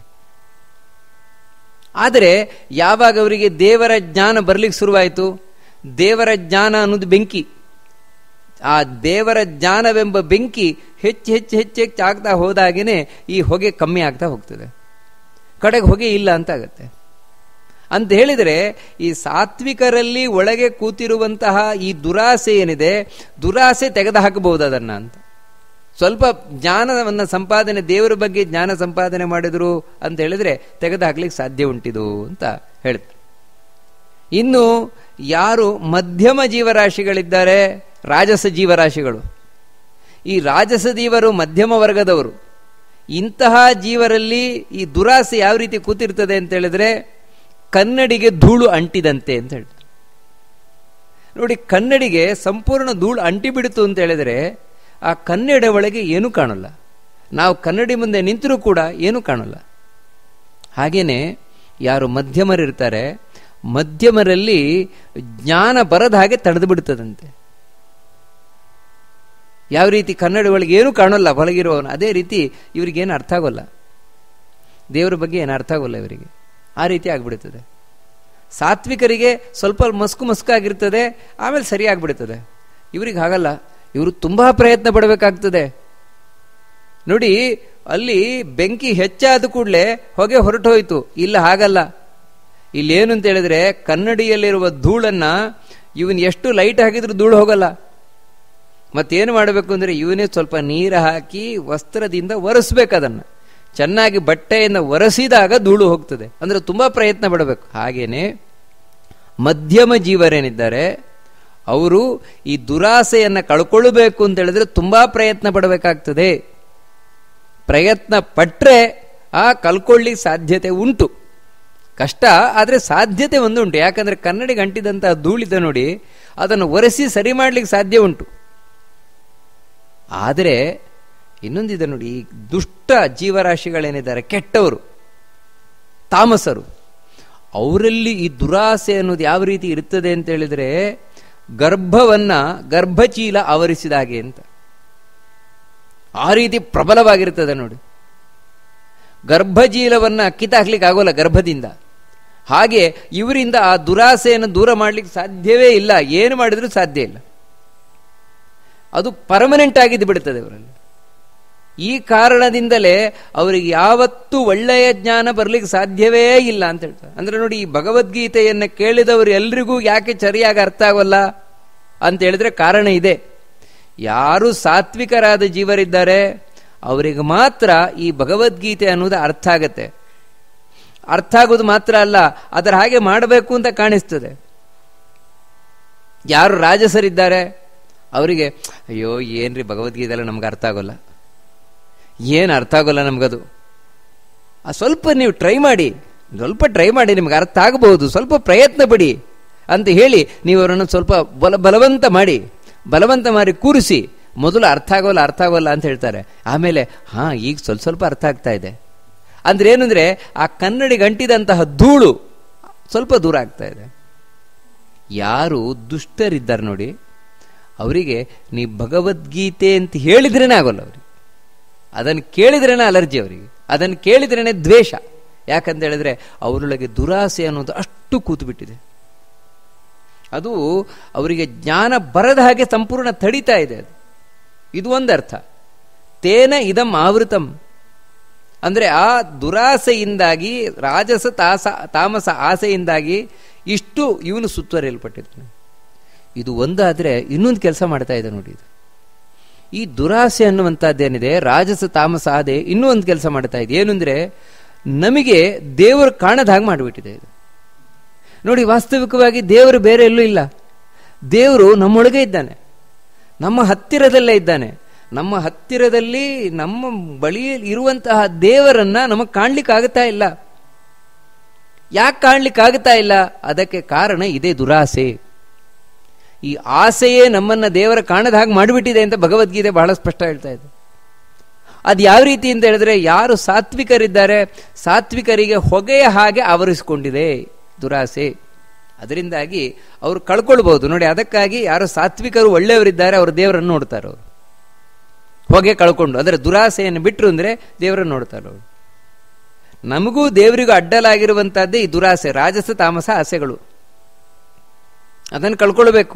Speaker 1: ಆದರೆ ಯಾವಾಗ ಅವರಿಗೆ ದೇವರ ಜ್ಞಾನ ಬರ್ಲಿಕ್ಕೆ ಶುರುವಾಯಿತು ದೇವರ ಜ್ಞಾನ ಅನ್ನೋದು ಬೆಂಕಿ ಆ ದೇವರ ಜ್ಞಾನವೆಂಬ ಬೆಂಕಿ ಹೆಚ್ಚು ಹೆಚ್ಚು ಹೆಚ್ಚು ಹೆಚ್ಚು ಆಗ್ತಾ ಹೋದಾಗೇನೆ ಈ ಹೊಗೆ ಕಮ್ಮಿ ಆಗ್ತಾ ಹೋಗ್ತದೆ ಕಡೆಗೆ ಹೊಗೆ ಇಲ್ಲ ಅಂತ ಆಗತ್ತೆ ಅಂತ ಹೇಳಿದರೆ ಈ ಸಾತ್ವಿಕರಲ್ಲಿ ಒಳಗೆ ಕೂತಿರುವಂತಹ ಈ ದುರಾಸೆ ಏನಿದೆ ದುರಾಸೆ ತೆಗೆದು ಹಾಕಬಹುದು ಅದನ್ನ ಅಂತ ಸ್ವಲ್ಪ ಜ್ಞಾನವನ್ನು ಸಂಪಾದನೆ ದೇವರ ಬಗ್ಗೆ ಜ್ಞಾನ ಸಂಪಾದನೆ ಮಾಡಿದ್ರು ಅಂತ ಹೇಳಿದ್ರೆ ತೆಗೆದು ಹಾಕ್ಲಿಕ್ಕೆ ಸಾಧ್ಯ ಉಂಟಿದು ಅಂತ ಹೇಳ್ತಾರೆ ಇನ್ನು ಯಾರು ಮಧ್ಯಮ ಜೀವರಾಶಿಗಳಿದ್ದಾರೆ ರಾಜಸ ಜೀವರಾಶಿಗಳು ಈ ರಾಜಸ ಜೀವರು ಮಧ್ಯಮ ವರ್ಗದವರು ಇಂತಹ ಜೀವರಲ್ಲಿ ಈ ದುರಾಸೆ ಯಾವ ರೀತಿ ಕೂತಿರ್ತದೆ ಅಂತ ಹೇಳಿದ್ರೆ ಕನ್ನಡಿಗೆ ಧೂಳು ಅಂಟಿದಂತೆ ಅಂತ ಹೇಳ್ತಾರೆ ನೋಡಿ ಕನ್ನಡಿಗೆ ಸಂಪೂರ್ಣ ಧೂಳು ಅಂಟಿಬಿಡ್ತು ಅಂತ ಹೇಳಿದ್ರೆ ಆ ಕನ್ನಡ ಒಳಗೆ ಏನೂ ಕಾಣಲ್ಲ ನಾವು ಕನ್ನಡಿ ಮುಂದೆ ನಿಂತರೂ ಕೂಡ ಏನೂ ಕಾಣಲ್ಲ ಹಾಗೇನೆ ಯಾರು ಮಧ್ಯಮರಿರ್ತಾರೆ ಮಧ್ಯಮರಲ್ಲಿ ಜ್ಞಾನ ಬರದ ಹಾಗೆ ತಡೆದು ಬಿಡ್ತದಂತೆ ಯಾವ ರೀತಿ ಕನ್ನಡ ಒಳಗೆ ಏನೂ ಕಾಣಲ್ಲ ಹೊಲಗಿರುವವನು ಅದೇ ರೀತಿ ಇವರಿಗೇನು ಅರ್ಥ ಆಗೋಲ್ಲ ದೇವರ ಬಗ್ಗೆ ಏನು ಅರ್ಥ ಆಗೋಲ್ಲ ಇವರಿಗೆ ಆ ರೀತಿ ಆಗ್ಬಿಡುತ್ತದೆ ಸಾತ್ವಿಕರಿಗೆ ಸ್ವಲ್ಪ ಮಸ್ಕು ಮಸ್ಕಾಗಿರ್ತದೆ ಆಮೇಲೆ ಸರಿಯಾಗ್ಬಿಡ್ತದೆ ಇವ್ರಿಗೆ ಹಾಗಲ್ಲ ಇವರು ತುಂಬಾ ಪ್ರಯತ್ನ ಪಡಬೇಕಾಗ್ತದೆ ನೋಡಿ ಅಲ್ಲಿ ಬೆಂಕಿ ಹೆಚ್ಚಾದ ಕೂಡಲೇ ಹೊಗೆ ಹೊರಟು ಹೋಯ್ತು ಇಲ್ಲ ಹಾಗಲ್ಲ ಇಲ್ಲೇನು ಅಂತ ಹೇಳಿದ್ರೆ ಕನ್ನಡಿಯಲ್ಲಿರುವ ಧೂಳನ್ನ ಇವನ್ ಎಷ್ಟು ಲೈಟ್ ಹಾಕಿದ್ರು ಧೂಳು ಹೋಗಲ್ಲ ಮತ್ತೇನು ಮಾಡಬೇಕು ಅಂದ್ರೆ ಇವನೇ ಸ್ವಲ್ಪ ನೀರು ಹಾಕಿ ವಸ್ತ್ರದಿಂದ ಒರೆಸ್ಬೇಕು ಅದನ್ನ ಚೆನ್ನಾಗಿ ಬಟ್ಟೆಯಿಂದ ಒರೆಸಿದಾಗ ಧೂಳು ಹೋಗ್ತದೆ ಅಂದ್ರೆ ತುಂಬಾ ಪ್ರಯತ್ನ ಪಡಬೇಕು ಹಾಗೇನೆ ಮಧ್ಯಮ ಜೀವರೇನಿದ್ದಾರೆ ಅವರು ಈ ದುರಾಸೆಯನ್ನ ಕಳ್ಕೊಳ್ಬೇಕು ಅಂತ ಹೇಳಿದ್ರೆ ತುಂಬಾ ಪ್ರಯತ್ನ ಪಡಬೇಕಾಗ್ತದೆ ಪ್ರಯತ್ನ ಪಟ್ರೆ ಆ ಕಲ್ಕೊಳ್ಳಿಕ್ಕೆ ಸಾಧ್ಯತೆ ಉಂಟು ಕಷ್ಟ ಆದರೆ ಸಾಧ್ಯತೆ ಒಂದು ಉಂಟು ಯಾಕಂದ್ರೆ ಕನ್ನಡಿಗೆ ಅಂಟಿದಂತಹ ಧೂಳಿದೆ ನೋಡಿ ಅದನ್ನು ಒರೆಸಿ ಸರಿ ಮಾಡ್ಲಿಕ್ಕೆ ಸಾಧ್ಯ ಉಂಟು ಆದರೆ ಇನ್ನೊಂದಿದೆ ನೋಡಿ ಈ ದುಷ್ಟ ಜೀವರಾಶಿಗಳೇನಿದ್ದಾರೆ ಕೆಟ್ಟವರು ತಾಮಸರು ಅವರಲ್ಲಿ ಈ ದುರಾಸೆ ಅನ್ನೋದು ಯಾವ ರೀತಿ ಇರ್ತದೆ ಅಂತ ಹೇಳಿದ್ರೆ ಗರ್ಭವನ್ನ ಗರ್ಭಚೀಲ ಆವರಿಸಿದ ಹಾಗೆ ಅಂತ ಆ ರೀತಿ ಪ್ರಬಲವಾಗಿರ್ತದೆ ನೋಡಿ ಗರ್ಭಚೀಲವನ್ನ ಕಿತ್ತಾಕ್ಲಿಕ್ಕೆ ಆಗೋಲ್ಲ ಗರ್ಭದಿಂದ ಹಾಗೆ ಇವರಿಂದ ಆ ದುರಾಸೆಯನ್ನು ದೂರ ಮಾಡ್ಲಿಕ್ಕೆ ಸಾಧ್ಯವೇ ಇಲ್ಲ ಏನು ಮಾಡಿದ್ರೂ ಸಾಧ್ಯ ಇಲ್ಲ ಅದು ಪರ್ಮನೆಂಟ್ ಆಗಿದ್ದು ಬಿಡುತ್ತದೆ ಅವರಲ್ಲಿ ಈ ಕಾರಣದಿಂದಲೇ ಅವರಿಗೆ ಯಾವತ್ತೂ ಒಳ್ಳೆಯ ಜ್ಞಾನ ಬರ್ಲಿಕ್ಕೆ ಸಾಧ್ಯವೇ ಇಲ್ಲ ಅಂತ ಹೇಳ್ತಾರೆ ಅಂದ್ರೆ ನೋಡಿ ಈ ಭಗವದ್ಗೀತೆಯನ್ನ ಕೇಳಿದವರು ಎಲ್ರಿಗೂ ಯಾಕೆ ಸರಿಯಾಗಿ ಅರ್ಥ ಆಗೋಲ್ಲ ಅಂತ ಹೇಳಿದ್ರೆ ಕಾರಣ ಇದೆ ಯಾರು ಸಾತ್ವಿಕರಾದ ಜೀವರಿದ್ದಾರೆ ಅವರಿಗೆ ಮಾತ್ರ ಈ ಭಗವದ್ಗೀತೆ ಅನ್ನೋದು ಅರ್ಥ ಆಗತ್ತೆ ಅರ್ಥ ಆಗೋದು ಮಾತ್ರ ಅಲ್ಲ ಅದರ ಹಾಗೆ ಮಾಡಬೇಕು ಅಂತ ಕಾಣಿಸ್ತದೆ ಯಾರು ರಾಜಸರಿದ್ದಾರೆ ಅವರಿಗೆ ಅಯ್ಯೋ ಏನ್ರಿ ಭಗವದ್ಗೀತೆ ಎಲ್ಲ ನಮ್ಗೆ ಅರ್ಥ ಆಗೋಲ್ಲ ಏನು ಅರ್ಥ ಆಗೋಲ್ಲ ನಮಗದು ಆ ಸ್ವಲ್ಪ ನೀವು ಟ್ರೈ ಮಾಡಿ ಸ್ವಲ್ಪ ಟ್ರೈ ಮಾಡಿ ನಿಮ್ಗೆ ಅರ್ಥ ಆಗಬಹುದು ಸ್ವಲ್ಪ ಪ್ರಯತ್ನ ಪಡಿ ಅಂತ ಹೇಳಿ ನೀವು ಅವರನ್ನು ಸ್ವಲ್ಪ ಬಲ ಬಲವಂತ ಮಾಡಿ ಬಲವಂತ ಮಾಡಿ ಕೂರಿಸಿ ಮೊದಲು ಅರ್ಥ ಆಗೋಲ್ಲ ಅರ್ಥ ಆಗೋಲ್ಲ ಅಂತ ಹೇಳ್ತಾರೆ ಆಮೇಲೆ ಹಾ ಈಗ ಸ್ವಲ್ಪ ಸ್ವಲ್ಪ ಅರ್ಥ ಆಗ್ತಾ ಇದೆ ಅಂದ್ರೆ ಏನಂದ್ರೆ ಆ ಕನ್ನಡಿಗೆ ಅಂಟಿದಂತಹ ಧೂಳು ಸ್ವಲ್ಪ ದೂರ ಆಗ್ತಾ ಇದೆ ಯಾರು ದುಷ್ಟರಿದ್ದಾರೆ ನೋಡಿ ಅವರಿಗೆ ನೀ ಭಗವದ್ಗೀತೆ ಅಂತ ಹೇಳಿದ್ರೇನೆ ಆಗೋಲ್ಲ ಅವ್ರಿಗೆ ಅದನ್ನು ಕೇಳಿದ್ರೇನೆ ಅಲರ್ಜಿ ಅವರಿಗೆ ಅದನ್ನು ಕೇಳಿದ್ರೇನೆ ದ್ವೇಷ ಯಾಕಂತ ಹೇಳಿದ್ರೆ ಅವರೊಳಗೆ ದುರಾಸೆ ಅನ್ನೋದು ಅಷ್ಟು ಕೂತು ಬಿಟ್ಟಿದೆ ಅದು ಅವರಿಗೆ ಜ್ಞಾನ ಬರದ ಹಾಗೆ ಸಂಪೂರ್ಣ ತಡಿತಾ ಇದೆ ಅದು ಇದು ಒಂದರ್ಥ ತೇನ ಇದಂ ಆವೃತಂ ಅಂದ್ರೆ ಆ ದುರಾಸೆಯಿಂದಾಗಿ ರಾಜಸ ತಾಸ ತಾಮಸ ಆಸೆಯಿಂದಾಗಿ ಇಷ್ಟು ಇವನು ಸುತ್ತುವರಿಯಲ್ಪಟ್ಟಿದ್ದಾನೆ ಇದು ಒಂದಾದ್ರೆ ಇನ್ನೊಂದು ಕೆಲಸ ಮಾಡ್ತಾ ಇದೆ ನೋಡಿ ಇದು ಈ ದುರಾಸೆ ಅನ್ನುವಂಥದ್ದೇನಿದೆ ರಾಜಸ ತಾಮಸ ಆದೆ ಇನ್ನೂ ಒಂದು ಕೆಲಸ ಮಾಡ್ತಾ ಇದೆ ಏನು ಅಂದ್ರೆ ನಮಗೆ ದೇವರು ಕಾಣದ ಹಾಗೆ ಮಾಡಿಬಿಟ್ಟಿದೆ ಇದು ನೋಡಿ ವಾಸ್ತವಿಕವಾಗಿ ದೇವರು ಬೇರೆ ಎಲ್ಲೂ ಇಲ್ಲ ದೇವರು ನಮ್ಮೊಳಗೆ ಇದ್ದಾನೆ ನಮ್ಮ ಹತ್ತಿರದಲ್ಲೇ ಇದ್ದಾನೆ ನಮ್ಮ ಹತ್ತಿರದಲ್ಲಿ ನಮ್ಮ ಬಳಿಯಲ್ಲಿ ಇರುವಂತಹ ದೇವರನ್ನ ನಮಗೆ ಕಾಣ್ಲಿಕ್ಕಾಗುತ್ತಾ ಇಲ್ಲ ಯಾಕೆ ಕಾಣ್ಲಿಕ್ಕಾಗುತ್ತಾ ಇಲ್ಲ ಅದಕ್ಕೆ ಕಾರಣ ಇದೇ ದುರಾಸೆ ಈ ಆಸೆಯೇ ನಮ್ಮನ್ನ ದೇವರ ಕಾಣದ ಹಾಗೆ ಮಾಡಿಬಿಟ್ಟಿದೆ ಅಂತ ಭಗವದ್ಗೀತೆ ಬಹಳ ಸ್ಪಷ್ಟ ಹೇಳ್ತಾ ಇದೆ ಅದು ಯಾವ ರೀತಿ ಅಂತ ಹೇಳಿದ್ರೆ ಯಾರು ಸಾತ್ವಿಕರಿದ್ದಾರೆ ಸಾತ್ವಿಕರಿಗೆ ಹೊಗೆಯ ಹಾಗೆ ಆವರಿಸಿಕೊಂಡಿದೆ ದುರಾಸೆ ಅದರಿಂದಾಗಿ ಅವರು ಕಳ್ಕೊಳ್ಬಹುದು ನೋಡಿ ಅದಕ್ಕಾಗಿ ಯಾರು ಸಾತ್ವಿಕರು ಒಳ್ಳೆಯವರಿದ್ದಾರೆ ಅವರು ದೇವರನ್ನು ನೋಡ್ತಾರೆ ಅವರು ಹೊಗೆ ಕಳ್ಕೊಂಡು ಅದರ ದುರಾಸೆಯನ್ನು ಬಿಟ್ಟರು ಅಂದ್ರೆ ದೇವರನ್ನು ನೋಡ್ತಾರೆ ಅವರು ನಮಗೂ ದೇವರಿಗೂ ಅಡ್ಡಲಾಗಿರುವಂತಹದ್ದೇ ಈ ದುರಾಸೆ ರಾಜಸ ತಾಮಸ ಆಸೆಗಳು ಅದನ್ನು ಕಳ್ಕೊಳ್ಬೇಕು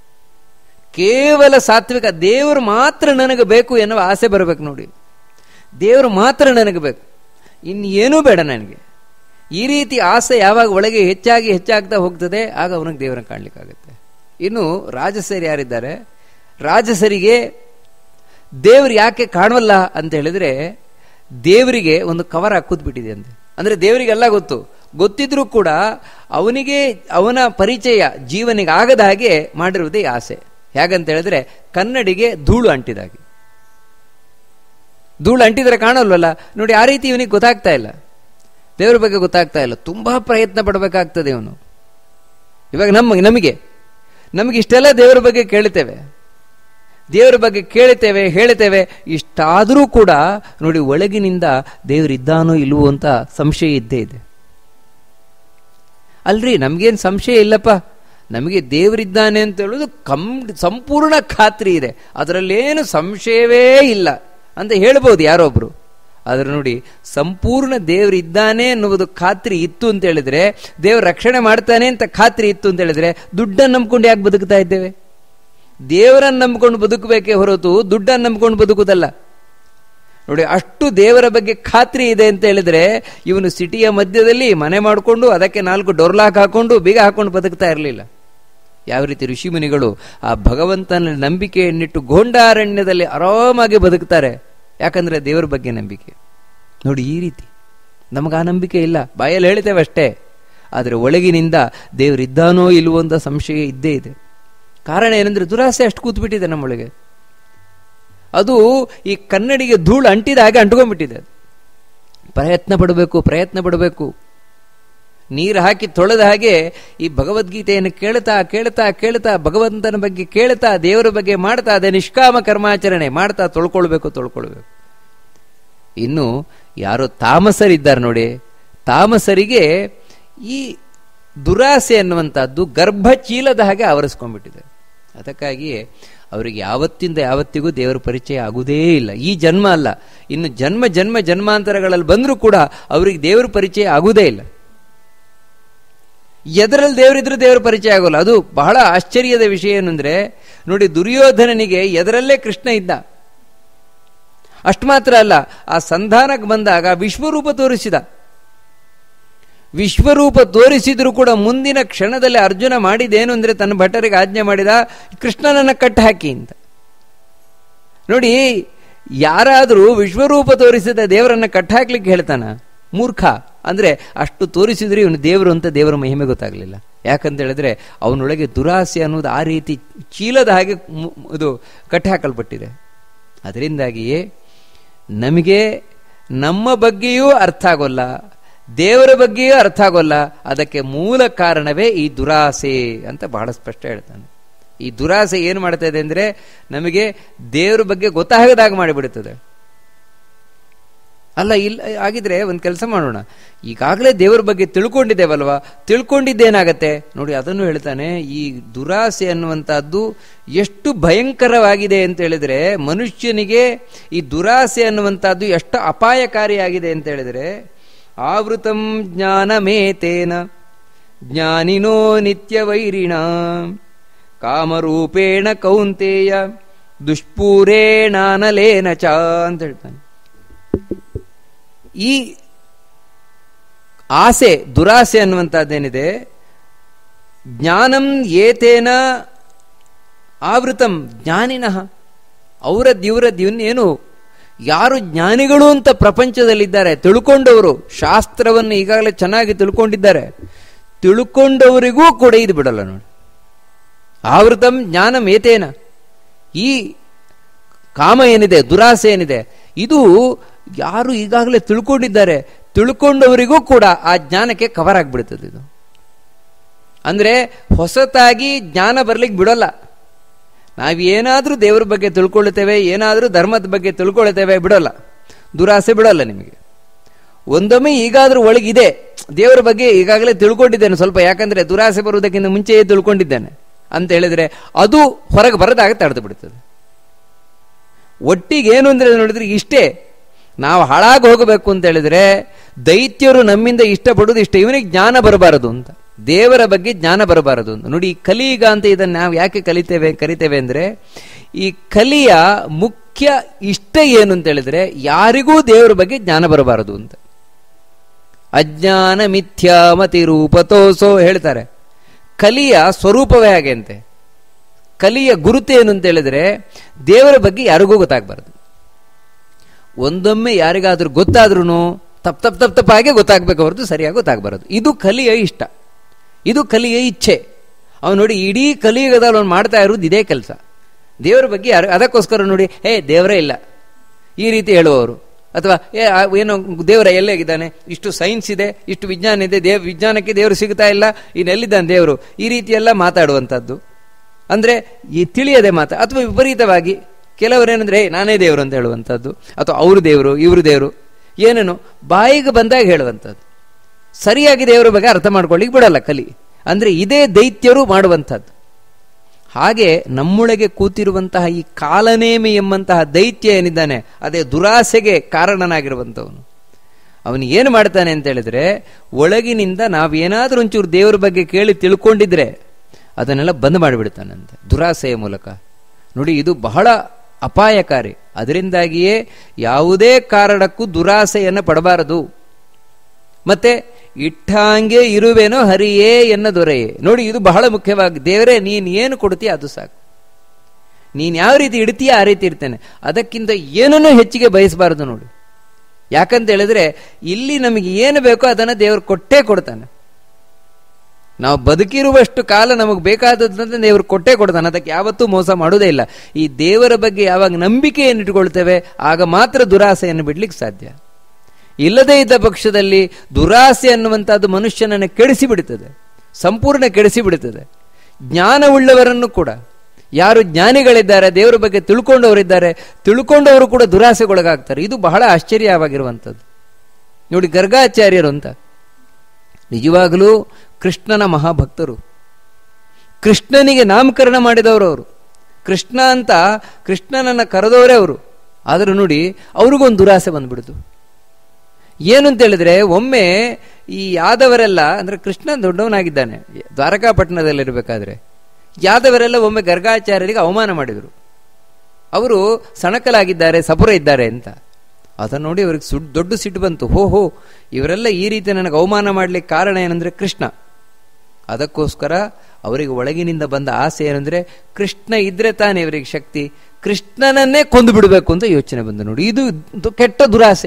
Speaker 1: ಕೇವಲ ಸಾತ್ವಿಕ ದೇವರು ಮಾತ್ರ ನನಗೆ ಬೇಕು ಎನ್ನುವ ಆಸೆ ಬರಬೇಕು ನೋಡಿ ದೇವರು ಮಾತ್ರ ನನಗೆ ಬೇಕು ಇನ್ನೇನೂ ಬೇಡ ನನಗೆ ಈ ರೀತಿ ಆಸೆ ಯಾವಾಗ ಒಳಗೆ ಹೆಚ್ಚಾಗಿ ಹೆಚ್ಚಾಗ್ತಾ ಹೋಗ್ತದೆ ಆಗ ಅವನಿಗೆ ದೇವರನ್ನು ಕಾಣ್ಲಿಕ್ಕಾಗುತ್ತೆ ಇನ್ನು ರಾಜಸರಿ ಯಾರಿದ್ದಾರೆ ರಾಜಸರಿಗೆ ದೇವರು ಯಾಕೆ ಕಾಣವಲ್ಲ ಅಂತ ಹೇಳಿದ್ರೆ ದೇವರಿಗೆ ಒಂದು ಕವರ್ ಹಾಕೂತ್ ಬಿಟ್ಟಿದೆ ಅಂತೆ ಅಂದ್ರೆ ದೇವರಿಗೆಲ್ಲ ಗೊತ್ತು ಗೊತ್ತಿದ್ರೂ ಕೂಡ ಅವನಿಗೆ ಅವನ ಪರಿಚಯ ಜೀವನಿಗೆ ಆಗದ ಹಾಗೆ ಮಾಡಿರುವುದೇ ಆಸೆ ಹೇಗಂತ ಹೇಳಿದ್ರೆ ಕನ್ನಡಿಗೆ ಧೂಳು ಅಂಟಿದಾಗೆ ಧೂಳು ಅಂಟಿದ್ರೆ ಕಾಣಲ್ವಲ್ಲ ನೋಡಿ ಆ ರೀತಿ ಇವನಿಗೆ ಗೊತ್ತಾಗ್ತಾ ಇಲ್ಲ ದೇವರ ಬಗ್ಗೆ ಗೊತ್ತಾಗ್ತಾ ಇಲ್ಲ ತುಂಬಾ ಪ್ರಯತ್ನ ಪಡಬೇಕಾಗ್ತದೆ ಇವನು ಇವಾಗ ನಮ್ಮ ನಮಗೆ ನಮಗೆ ಇಷ್ಟೆಲ್ಲ ದೇವರ ಬಗ್ಗೆ ಕೇಳುತ್ತೇವೆ ದೇವರ ಬಗ್ಗೆ ಕೇಳುತ್ತೇವೆ ಹೇಳ್ತೇವೆ ಇಷ್ಟಾದರೂ ಕೂಡ ನೋಡಿ ಒಳಗಿನಿಂದ ದೇವರಿದ್ದಾನೋ ಇಲ್ವೋ ಅಂತ ಸಂಶಯ ಇದ್ದೇ ಇದೆ ಅಲ್ರಿ ನಮ್ಗೇನು ಸಂಶಯ ಇಲ್ಲಪ್ಪ ನಮಗೆ ದೇವರಿದ್ದಾನೆ ಅಂತ ಹೇಳೋದು ಕಂ ಸಂಪೂರ್ಣ ಖಾತ್ರಿ ಇದೆ ಅದರಲ್ಲೇನು ಸಂಶಯವೇ ಇಲ್ಲ ಅಂತ ಹೇಳ್ಬೋದು ಯಾರೊಬ್ರು ಆದ್ರೆ ನೋಡಿ ಸಂಪೂರ್ಣ ದೇವರಿದ್ದಾನೆ ಅನ್ನುವುದು ಖಾತ್ರಿ ಇತ್ತು ಅಂತ ಹೇಳಿದ್ರೆ ದೇವ್ರ ರಕ್ಷಣೆ ಮಾಡ್ತಾನೆ ಅಂತ ಖಾತ್ರಿ ಇತ್ತು ಅಂತ ಹೇಳಿದ್ರೆ ದುಡ್ಡನ್ನು ನಂಬ್ಕೊಂಡು ಯಾಕೆ ಬದುಕ್ತಾ ಇದ್ದೇವೆ ದೇವರನ್ನು ನಂಬ್ಕೊಂಡು ಬದುಕಬೇಕೇ ಹೊರತು ದುಡ್ಡನ್ನು ನಂಬ್ಕೊಂಡು ಬದುಕುದಲ್ಲ ನೋಡಿ ಅಷ್ಟು ದೇವರ ಬಗ್ಗೆ ಖಾತ್ರಿ ಇದೆ ಅಂತ ಹೇಳಿದ್ರೆ ಇವನು ಸಿಟಿಯ ಮಧ್ಯದಲ್ಲಿ ಮನೆ ಮಾಡಿಕೊಂಡು ಅದಕ್ಕೆ ನಾಲ್ಕು ಡೊರ್ಲಾಕ್ ಹಾಕೊಂಡು ಬೀಗ ಹಾಕೊಂಡು ಬದುಕ್ತಾ ಇರಲಿಲ್ಲ ಯಾವ ರೀತಿ ಋಷಿಮುನಿಗಳು ಆ ಭಗವಂತನ ನಂಬಿಕೆಯನ್ನಿಟ್ಟು ಗೋಂಡಾರಣ್ಯದಲ್ಲಿ ಆರಾಮಾಗಿ ಬದುಕ್ತಾರೆ ಯಾಕಂದ್ರೆ ದೇವರ ಬಗ್ಗೆ ನಂಬಿಕೆ ನೋಡಿ ಈ ರೀತಿ ನಮಗೆ ಆ ನಂಬಿಕೆ ಇಲ್ಲ ಬಾಯಲ್ಲಿ ಹೇಳ್ತೇವೆ ಅಷ್ಟೇ ಆದರೆ ಒಳಗಿನಿಂದ ದೇವರಿದ್ದಾನೋ ಇಲ್ವೋ ಅಂತ ಸಂಶಯ ಇದ್ದೇ ಇದೆ ಕಾರಣ ಏನಂದ್ರೆ ದುರಾಸೆ ಅಷ್ಟು ಕೂತ್ಬಿಟ್ಟಿದೆ ನಮ್ಮೊಳಗೆ ಅದು ಈ ಕನ್ನಡಿಗೆ ಧೂಳು ಅಂಟಿದ ಹಾಗೆ ಅಂಟ್ಕೊಂಡ್ಬಿಟ್ಟಿದೆ ಪ್ರಯತ್ನ ಪಡಬೇಕು ಪ್ರಯತ್ನ ಪಡಬೇಕು ನೀರು ಹಾಕಿ ತೊಳೆದ ಹಾಗೆ ಈ ಭಗವದ್ಗೀತೆಯನ್ನು ಕೇಳ್ತಾ ಕೇಳ್ತಾ ಕೇಳ್ತಾ ಭಗವಂತನ ಬಗ್ಗೆ ಕೇಳ್ತಾ ದೇವರ ಬಗ್ಗೆ ಮಾಡ್ತಾ ಅದೇ ನಿಷ್ಕಾಮ ಕರ್ಮಾಚರಣೆ ಮಾಡ್ತಾ ತೊಳ್ಕೊಳ್ಬೇಕು ತೊಳ್ಕೊಳ್ಬೇಕು ಇನ್ನು ಯಾರೋ ತಾಮಸರಿದ್ದಾರೆ ನೋಡಿ ತಾಮಸರಿಗೆ ಈ ದುರಾಸೆ ಅನ್ನುವಂಥದ್ದು ಗರ್ಭಚೀಲದ ಹಾಗೆ ಆವರಿಸ್ಕೊಂಡ್ಬಿಟ್ಟಿದೆ ಅದಕ್ಕಾಗಿಯೇ ಅವರಿಗೆ ಯಾವತ್ತಿಂದ ಯಾವತ್ತಿಗೂ ದೇವರ ಪರಿಚಯ ಆಗುವುದೇ ಇಲ್ಲ ಈ ಜನ್ಮ ಅಲ್ಲ ಇನ್ನು ಜನ್ಮ ಜನ್ಮ ಜನ್ಮಾಂತರಗಳಲ್ಲಿ ಬಂದರೂ ಕೂಡ ಅವರಿಗೆ ದೇವರ ಪರಿಚಯ ಆಗುವುದೇ ಇಲ್ಲ ಎದರಲ್ಲಿ ದೇವರಿದ್ರೂ ದೇವರ ಪರಿಚಯ ಆಗೋಲ್ಲ ಅದು ಬಹಳ ಆಶ್ಚರ್ಯದ ವಿಷಯ ಏನಂದ್ರೆ ನೋಡಿ ದುರ್ಯೋಧನನಿಗೆ ಎದರಲ್ಲೇ ಕೃಷ್ಣ ಇದ್ದ ಅಷ್ಟು ಮಾತ್ರ ಅಲ್ಲ ಆ ಸಂಧಾನಕ್ಕೆ ಬಂದಾಗ ವಿಶ್ವರೂಪ ತೋರಿಸಿದ ವಿಶ್ವರೂಪ ತೋರಿಸಿದ್ರು ಕೂಡ ಮುಂದಿನ ಕ್ಷಣದಲ್ಲಿ ಅರ್ಜುನ ಮಾಡಿದೇನು ಅಂದ್ರೆ ತನ್ನ ಭಟರಿಗೆ ಆಜ್ಞೆ ಮಾಡಿದ ಕೃಷ್ಣನನ್ನ ಕಟ್ಟ ಹಾಕಿ ಅಂತ ನೋಡಿ ಯಾರಾದರೂ ವಿಶ್ವರೂಪ ತೋರಿಸಿದ ದೇವರನ್ನ ಕಟ್ಟಾಕ್ಲಿಕ್ಕೆ ಹೇಳ್ತಾನ ಮೂರ್ಖ ಅಂದ್ರೆ ಅಷ್ಟು ತೋರಿಸಿದ್ರೆ ಇವನು ದೇವರು ಅಂತ ದೇವರ ಮಹಿಮೆ ಗೊತ್ತಾಗಲಿಲ್ಲ ಯಾಕಂತ ಹೇಳಿದ್ರೆ ಅವನೊಳಗೆ ದುರಾಸೆ ಅನ್ನೋದು ಆ ರೀತಿ ಚೀಲದ ಹಾಗೆ ಇದು ಕಟ್ಟಾಕಲ್ಪಟ್ಟಿದೆ ಅದರಿಂದಾಗಿಯೇ ನಮಗೆ ನಮ್ಮ ಬಗ್ಗೆಯೂ ಅರ್ಥ ಆಗೋಲ್ಲ ದೇವರ ಬಗ್ಗೆಯೂ ಅರ್ಥ ಆಗೋಲ್ಲ ಅದಕ್ಕೆ ಮೂಲ ಕಾರಣವೇ ಈ ದುರಾಸೆ ಅಂತ ಬಹಳ ಸ್ಪಷ್ಟ ಹೇಳ್ತಾನೆ ಈ ದುರಾಸೆ ಏನು ಮಾಡ್ತಾ ಇದೆ ಅಂದ್ರೆ ನಮಗೆ ದೇವರ ಬಗ್ಗೆ ಗೊತ್ತಾಗದಾಗ ಮಾಡಿಬಿಡುತ್ತದೆ ಅಲ್ಲ ಇಲ್ಲ ಆಗಿದ್ರೆ ಒಂದು ಕೆಲಸ ಮಾಡೋಣ ಈಗಾಗಲೇ ದೇವರ ಬಗ್ಗೆ ತಿಳ್ಕೊಂಡಿದ್ದೇವಲ್ವಾ ತಿಳ್ಕೊಂಡಿದ್ದೇನಾಗತ್ತೆ ನೋಡಿ ಅದನ್ನು ಹೇಳ್ತಾನೆ ಈ ದುರಾಸೆ ಅನ್ನುವಂಥದ್ದು ಎಷ್ಟು ಭಯಂಕರವಾಗಿದೆ ಅಂತ ಹೇಳಿದ್ರೆ ಮನುಷ್ಯನಿಗೆ ಈ ದುರಾಸೆ ಅನ್ನುವಂಥದ್ದು ಎಷ್ಟು ಅಪಾಯಕಾರಿಯಾಗಿದೆ ಅಂತ ಹೇಳಿದ್ರೆ ಆವೃತಂ ಜ್ಞಾನಮೇತೇನ ಜ್ಞಾನಿನೋ ನಿತ್ಯವೈರಿಣ ಕಾಮರೂಪೇಣ ಕೌಂತೇಯ ದುಷ್ಪೂರೇಣಾನಲೇನ ಚ ಅಂತ ಹೇಳ್ತಾನೆ ಈ ಆಸೆ ದುರಾಸೆ ಅನ್ನುವಂಥದ್ದೇನಿದೆ ಜ್ಞಾನಂ ಏತೇನ ಆವೃತಂ ಜ್ಞಾನಿನಃ ಅವರದ್ದು ಇವರದ್ದು ಇವನ್ನೇನು ಯಾರು ಜ್ಞಾನಿಗಳು ಅಂತ ಪ್ರಪಂಚದಲ್ಲಿದ್ದಾರೆ ತಿಳ್ಕೊಂಡವರು ಶಾಸ್ತ್ರವನ್ನು ಈಗಾಗಲೇ ಚೆನ್ನಾಗಿ ತಿಳ್ಕೊಂಡಿದ್ದಾರೆ ತಿಳ್ಕೊಂಡವರಿಗೂ ಕೂಡ ಇದು ಬಿಡಲ್ಲ ನೋಡಿ ಆವೃತಂ ಜ್ಞಾನಂ ಏತೇನ ಈ ಕಾಮ ಏನಿದೆ ದುರಾಸೆ ಏನಿದೆ ಇದು ಯಾರು ಈಗಾಗಲೇ ತಿಳ್ಕೊಂಡಿದ್ದಾರೆ ತಿಳ್ಕೊಂಡವರಿಗೂ ಕೂಡ ಆ ಜ್ಞಾನಕ್ಕೆ ಕವರ್ ಆಗಿಬಿಡ್ತದೆ ಇದು ಅಂದ್ರೆ ಹೊಸತಾಗಿ ಜ್ಞಾನ ಬರ್ಲಿಕ್ಕೆ ಬಿಡೋಲ್ಲ ನಾವೇನಾದ್ರೂ ದೇವರ ಬಗ್ಗೆ ತಿಳ್ಕೊಳ್ತೇವೆ ಏನಾದರೂ ಧರ್ಮದ ಬಗ್ಗೆ ತಿಳ್ಕೊಳ್ತೇವೆ ಬಿಡೋಲ್ಲ ದುರಾಸೆ ಬಿಡೋಲ್ಲ ನಿಮಗೆ ಒಂದೊಮ್ಮೆ ಈಗಾದ್ರೂ ಒಳಗಿದೆ ದೇವರ ಬಗ್ಗೆ ಈಗಾಗಲೇ ತಿಳ್ಕೊಂಡಿದ್ದೇನೆ ಸ್ವಲ್ಪ ಯಾಕಂದ್ರೆ ದುರಾಸೆ ಬರುವುದಕ್ಕಿಂತ ಮುಂಚೆಯೇ ತಿಳ್ಕೊಂಡಿದ್ದೇನೆ ಅಂತ ಹೇಳಿದ್ರೆ ಅದು ಹೊರಗೆ ಬರದಾಗ ತಡೆದು ಬಿಡ್ತದೆ ಒಟ್ಟಿಗೆ ಏನು ಅಂದ್ರೆ ನೋಡಿದ್ರೆ ಇಷ್ಟೇ ನಾವು ಹಾಳಾಗಿ ಹೋಗಬೇಕು ಅಂತ ಹೇಳಿದ್ರೆ ದೈತ್ಯರು ನಮ್ಮಿಂದ ಇಷ್ಟಪಡುವುದು ಇಷ್ಟ ಇವನಿಗೆ ಜ್ಞಾನ ಬರಬಾರದು ಅಂತ ದೇವರ ಬಗ್ಗೆ ಜ್ಞಾನ ಬರಬಾರದು ಅಂತ ನೋಡಿ ಈ ಕಲಿಗ ಅಂತ ಇದನ್ನು ನಾವು ಯಾಕೆ ಕಲಿತೇವೆ ಕರಿತೇವೆ ಅಂದ್ರೆ ಈ ಕಲಿಯ ಮುಖ್ಯ ಇಷ್ಟ ಏನು ಅಂತ ಹೇಳಿದ್ರೆ ಯಾರಿಗೂ ದೇವರ ಬಗ್ಗೆ ಜ್ಞಾನ ಬರಬಾರದು ಅಂತ ಅಜ್ಞಾನ ಮಿಥ್ಯಾಮತಿ ರೂಪತೋಸೋ ಹೇಳ್ತಾರೆ ಕಲಿಯ ಸ್ವರೂಪವೇ ಹಾಗೆ ಅಂತೆ ಕಲಿಯ ಗುರುತು ಏನು ಅಂತ ಹೇಳಿದ್ರೆ ದೇವರ ಬಗ್ಗೆ ಯಾರಿಗೂ ಗೊತ್ತಾಗಬಾರದು ಒಂದೊಮ್ಮೆ ಯಾರಿಗಾದ್ರೂ ಗೊತ್ತಾದ್ರೂ ತಪ್ಪ ತಪ್ಪ ತಪ್ಪ ತಪ್ಪಾಗೆ ಗೊತ್ತಾಗಬೇಕು ಹೊರತು ಸರಿಯಾಗಿ ಗೊತ್ತಾಗಬಾರದು ಇದು ಕಲಿಯ ಇಷ್ಟ ಇದು ಕಲಿಯ ಇಚ್ಛೆ ಅವನು ನೋಡಿ ಇಡೀ ಕಲಿಯುಗದಲ್ಲಿ ಅವನು ಮಾಡ್ತಾ ಇರೋದು ಇದೇ ಕೆಲಸ ದೇವರ ಬಗ್ಗೆ ಯಾರು ಅದಕ್ಕೋಸ್ಕರ ನೋಡಿ ಹೇ ದೇವರೇ ಇಲ್ಲ ಈ ರೀತಿ ಹೇಳುವವರು ಅಥವಾ ಏ ಏನೋ ದೇವರ ಎಲ್ಲೇಗಿದ್ದಾನೆ ಇಷ್ಟು ಸೈನ್ಸ್ ಇದೆ ಇಷ್ಟು ವಿಜ್ಞಾನ ಇದೆ ದೇವ್ ವಿಜ್ಞಾನಕ್ಕೆ ದೇವರು ಸಿಗ್ತಾ ಇಲ್ಲ ಇನ್ನೆಲ್ಲಿದ್ದಾನೆ ದೇವರು ಈ ರೀತಿ ಎಲ್ಲ ಮಾತಾಡುವಂಥದ್ದು ಅಂದ್ರೆ ಈ ತಿಳಿಯದೆ ಮಾತಾ ಅಥವಾ ವಿಪರೀತವಾಗಿ ಕೆಲವರೇನಂದ್ರೆ ಹೇ ನಾನೇ ದೇವರು ಅಂತ ಹೇಳುವಂಥದ್ದು ಅಥವಾ ಅವರು ದೇವರು ಇವರು ದೇವರು ಏನೇನು ಬಾಯಿಗೆ ಬಂದಾಗ ಹೇಳುವಂಥದ್ದು ಸರಿಯಾಗಿ ದೇವರ ಬಗ್ಗೆ ಅರ್ಥ ಮಾಡ್ಕೊಳ್ಳಿಕ್ಕೆ ಬಿಡಲ್ಲ ಕಲಿ ಅಂದ್ರೆ ಇದೇ ದೈತ್ಯರು ಮಾಡುವಂಥದ್ದು ಹಾಗೆ ನಮ್ಮೊಳಗೆ ಕೂತಿರುವಂತಹ ಈ ಕಾಲನೇಮಿ ಎಂಬಂತಹ ದೈತ್ಯ ಏನಿದ್ದಾನೆ ಅದೇ ದುರಾಸೆಗೆ ಕಾರಣನಾಗಿರುವಂಥವನು ಅವನು ಏನು ಮಾಡ್ತಾನೆ ಅಂತ ಹೇಳಿದ್ರೆ ಒಳಗಿನಿಂದ ನಾವೇನಾದ್ರೂ ಒಂಚೂರು ದೇವರ ಬಗ್ಗೆ ಕೇಳಿ ತಿಳ್ಕೊಂಡಿದ್ರೆ ಅದನ್ನೆಲ್ಲ ಬಂದ್ ಮಾಡಿಬಿಡ್ತಾನಂತೆ ದುರಾಸೆಯ ಮೂಲಕ ನೋಡಿ ಇದು ಬಹಳ ಅಪಾಯಕಾರಿ ಅದರಿಂದಾಗಿಯೇ ಯಾವುದೇ ಕಾರಣಕ್ಕೂ ದುರಾಸೆಯನ್ನು ಪಡಬಾರದು ಮತ್ತೆ ಇಟ್ಟಾಂಗೆ ಇರುವೆನೋ ಹರಿಯೇ ಎನ್ನ ದೊರೆಯೇ ನೋಡಿ ಇದು ಬಹಳ ಮುಖ್ಯವಾಗಿ ದೇವರೇ ನೀನು ಏನು ಕೊಡ್ತೀಯ ಅದು ಸಾಕು ನೀನು ಯಾವ ರೀತಿ ಇಡ್ತೀಯ ಆ ರೀತಿ ಇರ್ತೇನೆ ಅದಕ್ಕಿಂತ ಏನನ್ನೂ ಹೆಚ್ಚಿಗೆ ಬಯಸಬಾರದು ನೋಡಿ ಯಾಕಂತ ಹೇಳಿದ್ರೆ ಇಲ್ಲಿ ನಮಗೆ ಏನು ಬೇಕೋ ಅದನ್ನು ದೇವರು ಕೊಟ್ಟೇ ಕೊಡ್ತಾನೆ ನಾವು ಬದುಕಿರುವಷ್ಟು ಕಾಲ ನಮಗೆ ಬೇಕಾದದ್ದಂತ ದೇವರು ಕೊಟ್ಟೇ ಕೊಡ್ತಾನೆ ಅದಕ್ಕೆ ಯಾವತ್ತೂ ಮೋಸ ಮಾಡೋದೇ ಇಲ್ಲ ಈ ದೇವರ ಬಗ್ಗೆ ಯಾವಾಗ ನಂಬಿಕೆಯನ್ನು ಇಟ್ಕೊಳ್ತೇವೆ ಆಗ ಮಾತ್ರ ದುರಾಸೆಯನ್ನು ಬಿಡ್ಲಿಕ್ಕೆ ಸಾಧ್ಯ ಇಲ್ಲದೇ ಇದ್ದ ಪಕ್ಷದಲ್ಲಿ ದುರಾಸೆ ಅನ್ನುವಂಥದ್ದು ಮನುಷ್ಯನನ್ನು ಕೆಡಿಸಿ ಬಿಡುತ್ತದೆ ಸಂಪೂರ್ಣ ಕೆಡಿಸಿ ಬಿಡುತ್ತದೆ ಜ್ಞಾನವುಳ್ಳವರನ್ನು ಕೂಡ ಯಾರು ಜ್ಞಾನಿಗಳಿದ್ದಾರೆ ದೇವರ ಬಗ್ಗೆ ತಿಳ್ಕೊಂಡವರಿದ್ದಾರೆ ತಿಳ್ಕೊಂಡವರು ಕೂಡ ದುರಾಸೆಗೊಳಗಾಗ್ತಾರೆ ಇದು ಬಹಳ ಆಶ್ಚರ್ಯವಾಗಿರುವಂಥದ್ದು ನೋಡಿ ಗರ್ಗಾಚಾರ್ಯರು ಅಂತ ನಿಜವಾಗಲೂ ಕೃಷ್ಣನ ಮಹಾಭಕ್ತರು ಕೃಷ್ಣನಿಗೆ ನಾಮಕರಣ ಮಾಡಿದವರು ಅವರು ಕೃಷ್ಣ ಅಂತ ಕೃಷ್ಣನನ್ನ ಕರೆದವರೇ ಅವರು ಆದರೂ ನೋಡಿ ಅವ್ರಿಗೊಂದು ದುರಾಸೆ ಬಂದ್ಬಿಡ್ತು ಏನು ಅಂತ ಹೇಳಿದ್ರೆ ಒಮ್ಮೆ ಈ ಯಾದವರೆಲ್ಲ ಅಂದ್ರೆ ಕೃಷ್ಣ ದೊಡ್ಡವನಾಗಿದ್ದಾನೆ ದ್ವಾರಕಾಪಟ್ಟಣದಲ್ಲಿರಬೇಕಾದ್ರೆ ಯಾದವರೆಲ್ಲ ಒಮ್ಮೆ ಗರ್ಗಾಚಾರ್ಯರಿಗೆ ಅವಮಾನ ಮಾಡಿದರು ಅವರು ಸಣಕಲಾಗಿದ್ದಾರೆ ಸಪುರ ಇದ್ದಾರೆ ಅಂತ ಅದನ್ನು ನೋಡಿ ಅವ್ರಿಗೆ ಸುಡ್ ದೊಡ್ಡ ಸಿಟ್ಟು ಬಂತು ಹೋ ಹೋ ಇವರೆಲ್ಲ ಈ ರೀತಿ ನನಗೆ ಅವಮಾನ ಮಾಡಲಿಕ್ಕೆ ಕಾರಣ ಏನಂದ್ರೆ ಕೃಷ್ಣ ಅದಕ್ಕೋಸ್ಕರ ಅವರಿಗೆ ಒಳಗಿನಿಂದ ಬಂದ ಆಸೆ ಏನಂದ್ರೆ ಕೃಷ್ಣ ಇದ್ರೆ ತಾನೇ ಇವರಿಗೆ ಶಕ್ತಿ ಕೃಷ್ಣನನ್ನೇ ಕೊಂದು ಬಿಡಬೇಕು ಅಂತ ಯೋಚನೆ ಬಂದು ನೋಡಿ ಇದು ಕೆಟ್ಟ ದುರಾಸೆ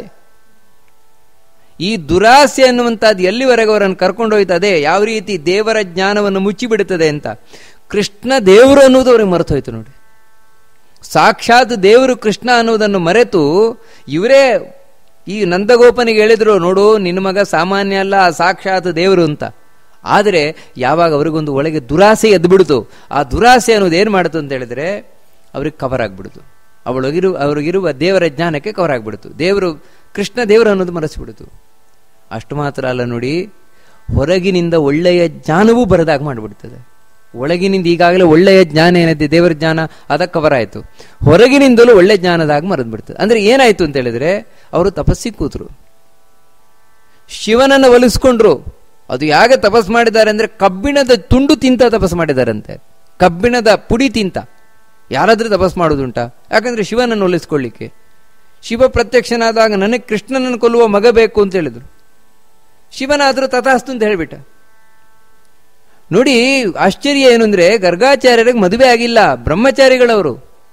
Speaker 1: ಈ ದುರಾಸೆ ಅನ್ನುವಂಥದ್ದು ಎಲ್ಲಿವರೆಗೆ ಅವರನ್ನು ಕರ್ಕೊಂಡೋಯ್ತದೆ ಯಾವ ರೀತಿ ದೇವರ ಜ್ಞಾನವನ್ನು ಮುಚ್ಚಿಬಿಡುತ್ತದೆ ಅಂತ ಕೃಷ್ಣ ದೇವರು ಅನ್ನೋದು ಅವ್ರಿಗೆ ಮರೆತೋಯ್ತು ನೋಡಿ ಸಾಕ್ಷಾತ್ ದೇವರು ಕೃಷ್ಣ ಅನ್ನೋದನ್ನು ಮರೆತು ಇವರೇ ಈ ನಂದಗೋಪನಿಗೆ ಹೇಳಿದ್ರು ನೋಡು ನಿನ್ನ ಮಗ ಸಾಮಾನ್ಯ ಅಲ್ಲ ಸಾಕ್ಷಾತ್ ದೇವರು ಅಂತ ಆದರೆ ಯಾವಾಗ ಅವರಿಗೊಂದು ಒಳಗೆ ದುರಾಸೆ ಎದ್ಬಿಡ್ತು ಆ ದುರಾಸೆ ಅನ್ನೋದು ಏನು ಮಾಡ್ತು ಅಂತ ಹೇಳಿದ್ರೆ ಅವ್ರಿಗೆ ಕವರ್ ಆಗ್ಬಿಡ್ತು ಅವಳೊಗಿರು ಅವ್ರಿಗಿರುವ ದೇವರ ಜ್ಞಾನಕ್ಕೆ ಕವರ್ ಆಗ್ಬಿಡ್ತು ದೇವರು ಕೃಷ್ಣ ದೇವರು ಅನ್ನೋದು ಮರೆಸಿಬಿಡ್ತು ಅಷ್ಟು ಮಾತ್ರ ಅಲ್ಲ ನೋಡಿ ಹೊರಗಿನಿಂದ ಒಳ್ಳೆಯ ಜ್ಞಾನವೂ ಬರದಾಗ ಮಾಡಿಬಿಡ್ತದೆ ಒಳಗಿನಿಂದ ಈಗಾಗಲೇ ಒಳ್ಳೆಯ ಜ್ಞಾನ ಏನಿದೆ ದೇವರ ಜ್ಞಾನ ಅದಕ್ಕೆ ಕವರ್ ಆಯಿತು ಹೊರಗಿನಿಂದಲೂ ಒಳ್ಳೆ ಜ್ಞಾನದಾಗ ಮರೆದು ಬಿಡ್ತದೆ ಅಂದ್ರೆ ಏನಾಯ್ತು ಅಂತ ಹೇಳಿದ್ರೆ ಅವರು ತಪಸ್ಸಿಗೆ ಕೂತರು ಶಿವನನ್ನು ಒಲಿಸ್ಕೊಂಡ್ರು ಅದು ಯಾಕೆ ತಪಸ್ ಮಾಡಿದ್ದಾರೆ ಅಂದ್ರೆ ಕಬ್ಬಿಣದ ತುಂಡು ತಿಂತ ತಪಸ್ ಮಾಡಿದಾರಂತೆ ಕಬ್ಬಿಣದ ಪುಡಿ ತಿಂತ ಯಾರಾದ್ರೂ ತಪಸ್ ಮಾಡೋದುಂಟಾ ಯಾಕಂದ್ರೆ ಶಿವನನ್ನು ಒಲಿಸ್ಕೊಳ್ಳಿಕ್ಕೆ ಶಿವ ಪ್ರತ್ಯಕ್ಷನಾದಾಗ ನನಗೆ ಕೃಷ್ಣನನ್ನು ಕೊಲ್ಲುವ ಮಗ ಬೇಕು ಅಂತ ಹೇಳಿದ್ರು ಶಿವನಾದ್ರೂ ತಥಾಸ್ತು ಅಂತ ಹೇಳಿಬಿಟ್ಟ ನೋಡಿ ಆಶ್ಚರ್ಯ ಏನು ಅಂದ್ರೆ ಗರ್ಗಾಚಾರ್ಯರಿಗೆ ಮದುವೆ ಆಗಿಲ್ಲ ಬ್ರಹ್ಮಚಾರಿಗಳವರು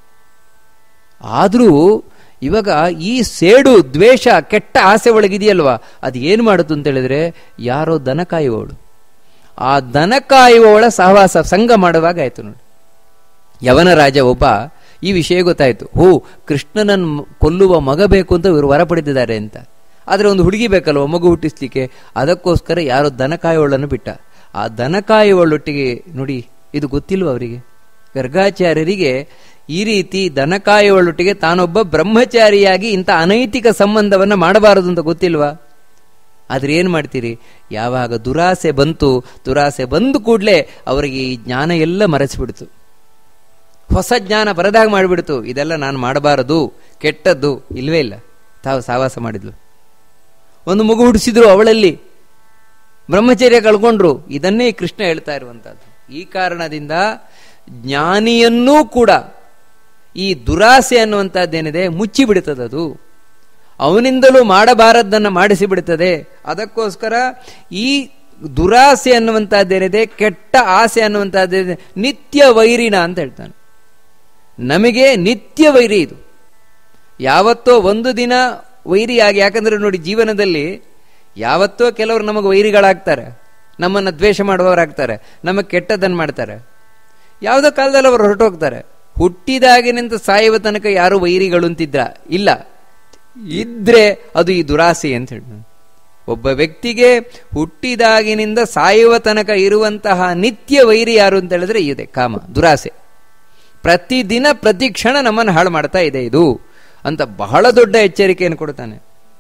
Speaker 1: ಆದರೂ ಇವಾಗ ಈ ಸೇಡು ದ್ವೇಷ ಕೆಟ್ಟ ಆಸೆ ಒಳಗಿದೆಯಲ್ವಾ ಅದು ಏನು ಮಾಡುತ್ತೆ ಅಂತ ಹೇಳಿದ್ರೆ ಯಾರೋ ದನ ಕಾಯುವವಳು ಆ ದನ ಕಾಯುವವಳ ಸಹವಾಸ ಸಂಘ ಮಾಡುವಾಗ ಆಯ್ತು ನೋಡಿ ಯವನ ರಾಜ ಒಬ್ಬ ಈ ವಿಷಯ ಗೊತ್ತಾಯ್ತು ಹೋ ಕೃಷ್ಣನನ್ನು ಕೊಲ್ಲುವ ಮಗ ಬೇಕು ಅಂತ ಇವರು ವರ ಪಡೆದಿದ್ದಾರೆ ಅಂತ ಆದರೆ ಒಂದು ಹುಡುಗಿ ಬೇಕಲ್ವ ಮಗು ಹುಟ್ಟಿಸ್ಲಿಕ್ಕೆ ಅದಕ್ಕೋಸ್ಕರ ಯಾರೋ ದನ ಕಾಯುವಳನ್ನು ಬಿಟ್ಟ ಆ ದನ ಕಾಯುವಳೊಟ್ಟಿಗೆ ನೋಡಿ ಇದು ಗೊತ್ತಿಲ್ವ ಅವರಿಗೆ ಗರ್ಗಾಚಾರ್ಯರಿಗೆ ಈ ರೀತಿ ದನ ಕಾಯುವಳೊಟ್ಟಿಗೆ ತಾನೊಬ್ಬ ಬ್ರಹ್ಮಚಾರಿಯಾಗಿ ಇಂಥ ಅನೈತಿಕ ಸಂಬಂಧವನ್ನ ಮಾಡಬಾರದು ಅಂತ ಗೊತ್ತಿಲ್ವಾ ಆದ್ರೆ ಏನ್ ಮಾಡ್ತೀರಿ ಯಾವಾಗ ದುರಾಸೆ ಬಂತು ದುರಾಸೆ ಬಂದು ಕೂಡಲೇ ಅವರಿಗೆ ಈ ಜ್ಞಾನ ಎಲ್ಲ ಮರೆಸಿಬಿಡ್ತು ಹೊಸ ಜ್ಞಾನ ಬರದಾಗ ಮಾಡಿಬಿಡ್ತು ಇದೆಲ್ಲ ನಾನು ಮಾಡಬಾರದು ಕೆಟ್ಟದ್ದು ಇಲ್ವೇ ಇಲ್ಲ ತಾವು ಸಾವಾಸ ಮಾಡಿದ್ಲು ಒಂದು ಮಗು ಹುಟ್ಟಿಸಿದ್ರು ಅವಳಲ್ಲಿ ಬ್ರಹ್ಮಚರ್ಯ ಕಳ್ಕೊಂಡ್ರು ಇದನ್ನೇ ಕೃಷ್ಣ ಹೇಳ್ತಾ ಇರುವಂತಹದ್ದು ಈ ಕಾರಣದಿಂದ ಜ್ಞಾನಿಯನ್ನೂ ಕೂಡ ಈ ದುರಾಸೆ ಅನ್ನುವಂಥದ್ದೇನಿದೆ ಮುಚ್ಚಿ ಬಿಡುತ್ತದದು ಅವನಿಂದಲೂ ಮಾಡಬಾರದ್ದನ್ನು ಮಾಡಿಸಿ ಬಿಡುತ್ತದೆ ಅದಕ್ಕೋಸ್ಕರ ಈ ದುರಾಸೆ ಅನ್ನುವಂಥದ್ದೇನಿದೆ ಕೆಟ್ಟ ಆಸೆ ಅನ್ನುವಂಥದ್ದೇನಿದೆ ನಿತ್ಯ ವೈರಿಣ ಅಂತ ಹೇಳ್ತಾನೆ ನಮಗೆ ನಿತ್ಯ ವೈರಿ ಇದು ಯಾವತ್ತೋ ಒಂದು ದಿನ ವೈರಿಯಾಗಿ ಯಾಕಂದ್ರೆ ನೋಡಿ ಜೀವನದಲ್ಲಿ ಯಾವತ್ತೋ ಕೆಲವರು ನಮಗೆ ವೈರಿಗಳಾಗ್ತಾರೆ ನಮ್ಮನ್ನು ದ್ವೇಷ ಮಾಡುವವರಾಗ್ತಾರೆ ನಮಗೆ ಕೆಟ್ಟದನ್ನು ಮಾಡ್ತಾರೆ ಯಾವುದೋ ಕಾಲದಲ್ಲಿ ಅವರು ಹೊರಟೋಗ್ತಾರೆ ಹುಟ್ಟಿದಾಗಿನಿಂದ ಸಾಯುವ ತನಕ ಯಾರು ವೈರಿಗಳು ಅಂತಿದ್ರ ಇಲ್ಲ ಇದ್ರೆ ಅದು ಈ ದುರಾಸೆ ಅಂತ ಹೇಳಿ ಒಬ್ಬ ವ್ಯಕ್ತಿಗೆ ಹುಟ್ಟಿದಾಗಿನಿಂದ ಸಾಯುವ ತನಕ ಇರುವಂತಹ ನಿತ್ಯ ವೈರಿ ಯಾರು ಅಂತ ಹೇಳಿದ್ರೆ ಇದೆ ಕಾಮ ದುರಾಸೆ ಪ್ರತಿದಿನ ಪ್ರತಿ ಕ್ಷಣ ನಮ್ಮನ್ನು ಹಾಳು ಮಾಡ್ತಾ ಇದೆ ಇದು ಅಂತ ಬಹಳ ದೊಡ್ಡ ಎಚ್ಚರಿಕೆಯನ್ನು ಕೊಡ್ತಾನೆ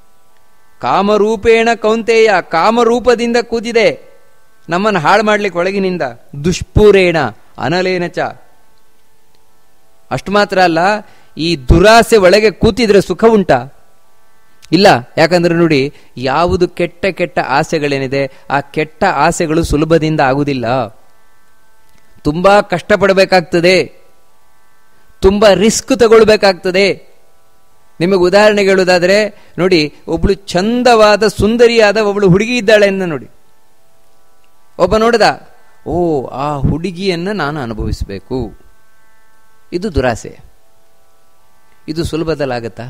Speaker 1: ಕಾಮರೂಪೇಣ ಕೌಂತೆಯ ಕಾಮರೂಪದಿಂದ ಕೂದಿದೆ ನಮ್ಮನ್ನು ಹಾಳು ಮಾಡ್ಲಿಕ್ಕೆ ಒಳಗಿನಿಂದ ದುಷ್ಪೂರೇಣ ಅನಲೇನ ಚ ಅಷ್ಟು ಮಾತ್ರ ಅಲ್ಲ ಈ ದುರಾಸೆ ಒಳಗೆ ಕೂತಿದ್ರೆ ಸುಖ ಉಂಟಾ ಇಲ್ಲ ಯಾಕಂದ್ರೆ ನೋಡಿ ಯಾವುದು ಕೆಟ್ಟ ಕೆಟ್ಟ ಆಸೆಗಳೇನಿದೆ ಆ ಕೆಟ್ಟ ಆಸೆಗಳು ಸುಲಭದಿಂದ ಆಗುವುದಿಲ್ಲ ತುಂಬಾ ಕಷ್ಟಪಡಬೇಕಾಗ್ತದೆ ತುಂಬಾ ರಿಸ್ಕ್ ತಗೊಳ್ಬೇಕಾಗ್ತದೆ ನಿಮಗೆ ಉದಾಹರಣೆಗೆ ಹೇಳುವುದಾದ್ರೆ ನೋಡಿ ಒಬ್ಳು ಚಂದವಾದ ಸುಂದರಿಯಾದ ಒಬ್ಳು ಹುಡುಗಿ ಇದ್ದಾಳೆ ಅಂತ ನೋಡಿ ಒಬ್ಬ ನೋಡಿದ ಓ ಆ ಹುಡುಗಿಯನ್ನ ನಾನು ಅನುಭವಿಸಬೇಕು ಇದು ದುರಾಸೆ ಇದು ಸುಲಭದಲ್ಲಾಗತ್ತಾ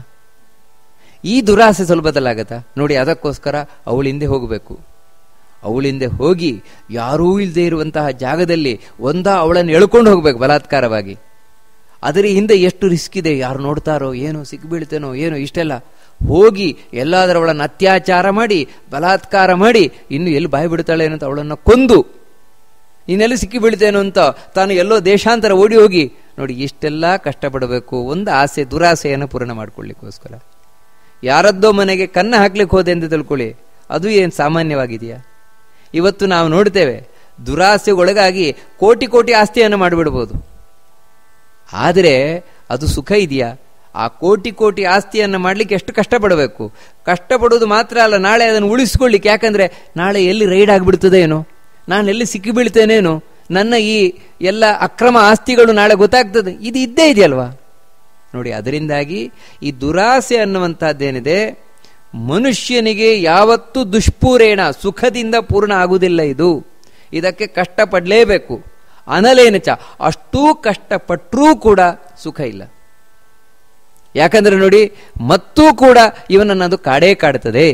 Speaker 1: ಈ ದುರಾಸೆ ಸುಲಭದಲ್ಲಾಗತ್ತಾ ನೋಡಿ ಅದಕ್ಕೋಸ್ಕರ ಅವಳಿಂದೆ ಹೋಗಬೇಕು ಅವಳಿಂದೆ ಹೋಗಿ ಯಾರೂ ಇಲ್ಲದೆ ಇರುವಂತಹ ಜಾಗದಲ್ಲಿ ಒಂದ ಅವಳನ್ನು ಎಳ್ಕೊಂಡು ಹೋಗ್ಬೇಕು ಬಲಾತ್ಕಾರವಾಗಿ ಅದರ ಹಿಂದೆ ಎಷ್ಟು ರಿಸ್ಕ್ ಇದೆ ಯಾರು ನೋಡ್ತಾರೋ ಏನೋ ಸಿಕ್ಕಿಬೀಳ್ತೇನೋ ಏನೋ ಇಷ್ಟೆಲ್ಲ ಹೋಗಿ ಎಲ್ಲಾದರೂ ಅವಳನ್ನು ಅತ್ಯಾಚಾರ ಮಾಡಿ ಬಲಾತ್ಕಾರ ಮಾಡಿ ಇನ್ನು ಎಲ್ಲಿ ಬಾಯಿ ಬಿಡ್ತಾಳೆ ಅಂತ ಅವಳನ್ನು ಕೊಂದು ಇನ್ನೆಲ್ಲಿ ಸಿಕ್ಕಿ ಬೀಳ್ತೇನೋ ಅಂತ ತಾನು ಎಲ್ಲೋ ದೇಶಾಂತರ ಓಡಿ ಹೋಗಿ ನೋಡಿ ಇಷ್ಟೆಲ್ಲ ಕಷ್ಟಪಡಬೇಕು ಒಂದು ಆಸೆ ದುರಾಸೆಯನ್ನು ಪೂರ್ಣ ಮಾಡ್ಕೊಳ್ಳಿಕ್ಕೋಸ್ಕರ ಯಾರದ್ದೋ ಮನೆಗೆ ಕನ್ನ ಹಾಕ್ಲಿಕ್ಕೆ ಹೋದೆ ಅಂತ ತಿಳ್ಕೊಳ್ಳಿ ಅದು ಏನು ಸಾಮಾನ್ಯವಾಗಿದೆಯಾ ಇವತ್ತು ನಾವು ನೋಡ್ತೇವೆ ದುರಾಸೆಗೊಳಗಾಗಿ ಕೋಟಿ ಕೋಟಿ ಆಸ್ತಿಯನ್ನು ಮಾಡಿಬಿಡ್ಬೋದು ಆದರೆ ಅದು ಸುಖ ಇದೆಯಾ ಆ ಕೋಟಿ ಕೋಟಿ ಆಸ್ತಿಯನ್ನು ಮಾಡಲಿಕ್ಕೆ ಎಷ್ಟು ಕಷ್ಟಪಡಬೇಕು ಕಷ್ಟಪಡುವುದು ಮಾತ್ರ ಅಲ್ಲ ನಾಳೆ ಅದನ್ನು ಉಳಿಸ್ಕೊಳ್ಳಿಕ್ಕೆ ಯಾಕಂದ್ರೆ ನಾಳೆ ಎಲ್ಲಿ ರೈಡ್ ಆಗಿಬಿಡ್ತದೆ ಏನೋ ನಾನು ಎಲ್ಲಿ ಸಿಕ್ಕಿ ಬೀಳ್ತೇನೇನೋ ನನ್ನ ಈ ಎಲ್ಲ ಅಕ್ರಮ ಆಸ್ತಿಗಳು ನಾಳೆ ಗೊತ್ತಾಗ್ತದೆ ಇದು ಇದ್ದೇ ಇದೆಯಲ್ವಾ ನೋಡಿ ಅದರಿಂದಾಗಿ ಈ ದುರಾಸೆ ಅನ್ನುವಂಥದ್ದೇನಿದೆ ಮನುಷ್ಯನಿಗೆ ಯಾವತ್ತೂ ದುಷ್ಪೂರೇಣ ಸುಖದಿಂದ ಪೂರ್ಣ ಆಗುವುದಿಲ್ಲ ಇದು ಇದಕ್ಕೆ ಕಷ್ಟಪಡಲೇಬೇಕು ಅನಲೇನ ಚ ಅಷ್ಟೂ ಕಷ್ಟಪಟ್ಟರೂ ಕೂಡ ಸುಖ ಇಲ್ಲ ಯಾಕಂದ್ರೆ ನೋಡಿ ಮತ್ತೂ ಕೂಡ ಇವನನ್ನು ಅದು ಕಾಡೇ ಕಾಡ್ತದೆ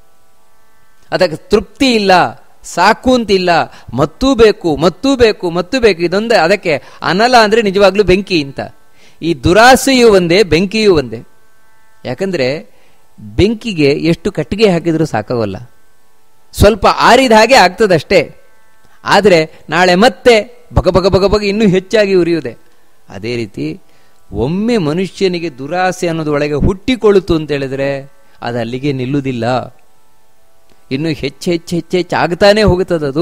Speaker 1: ಅದಕ್ಕೆ ತೃಪ್ತಿ ಇಲ್ಲ ಸಾಕು ಅಂತಿಲ್ಲ ಮತ್ತೂ ಬೇಕು ಮತ್ತೂ ಬೇಕು ಮತ್ತೂ ಬೇಕು ಇದೊಂದೇ ಅದಕ್ಕೆ ಅನಲ ಅಂದ್ರೆ ನಿಜವಾಗ್ಲೂ ಬೆಂಕಿ ಅಂತ ಈ ದುರಾಸೆಯೂ ಒಂದೇ ಬೆಂಕಿಯೂ ಒಂದೇ ಯಾಕಂದ್ರೆ ಬೆಂಕಿಗೆ ಎಷ್ಟು ಕಟ್ಟಿಗೆ ಹಾಕಿದ್ರೂ ಸಾಕಾಗಲ್ಲ ಸ್ವಲ್ಪ ಆರಿದ ಹಾಗೆ ಆಗ್ತದಷ್ಟೇ ಆದರೆ ನಾಳೆ ಮತ್ತೆ ಬಗ ಬಗ ಬಗ ಬಗ ಇನ್ನೂ ಹೆಚ್ಚಾಗಿ ಉರಿಯುವುದೇ ಅದೇ ರೀತಿ ಒಮ್ಮೆ ಮನುಷ್ಯನಿಗೆ ದುರಾಸೆ ಅನ್ನೋದು ಒಳಗೆ ಹುಟ್ಟಿಕೊಳ್ಳುತ್ತು ಅಂತ ಹೇಳಿದ್ರೆ ಅದು ಅಲ್ಲಿಗೆ ನಿಲ್ಲುವುದಿಲ್ಲ ಇನ್ನು ಹೆಚ್ಚು ಹೆಚ್ಚು ಹೆಚ್ಚು ಹೆಚ್ಚು ಆಗ್ತಾನೆ ಹೋಗುತ್ತದದು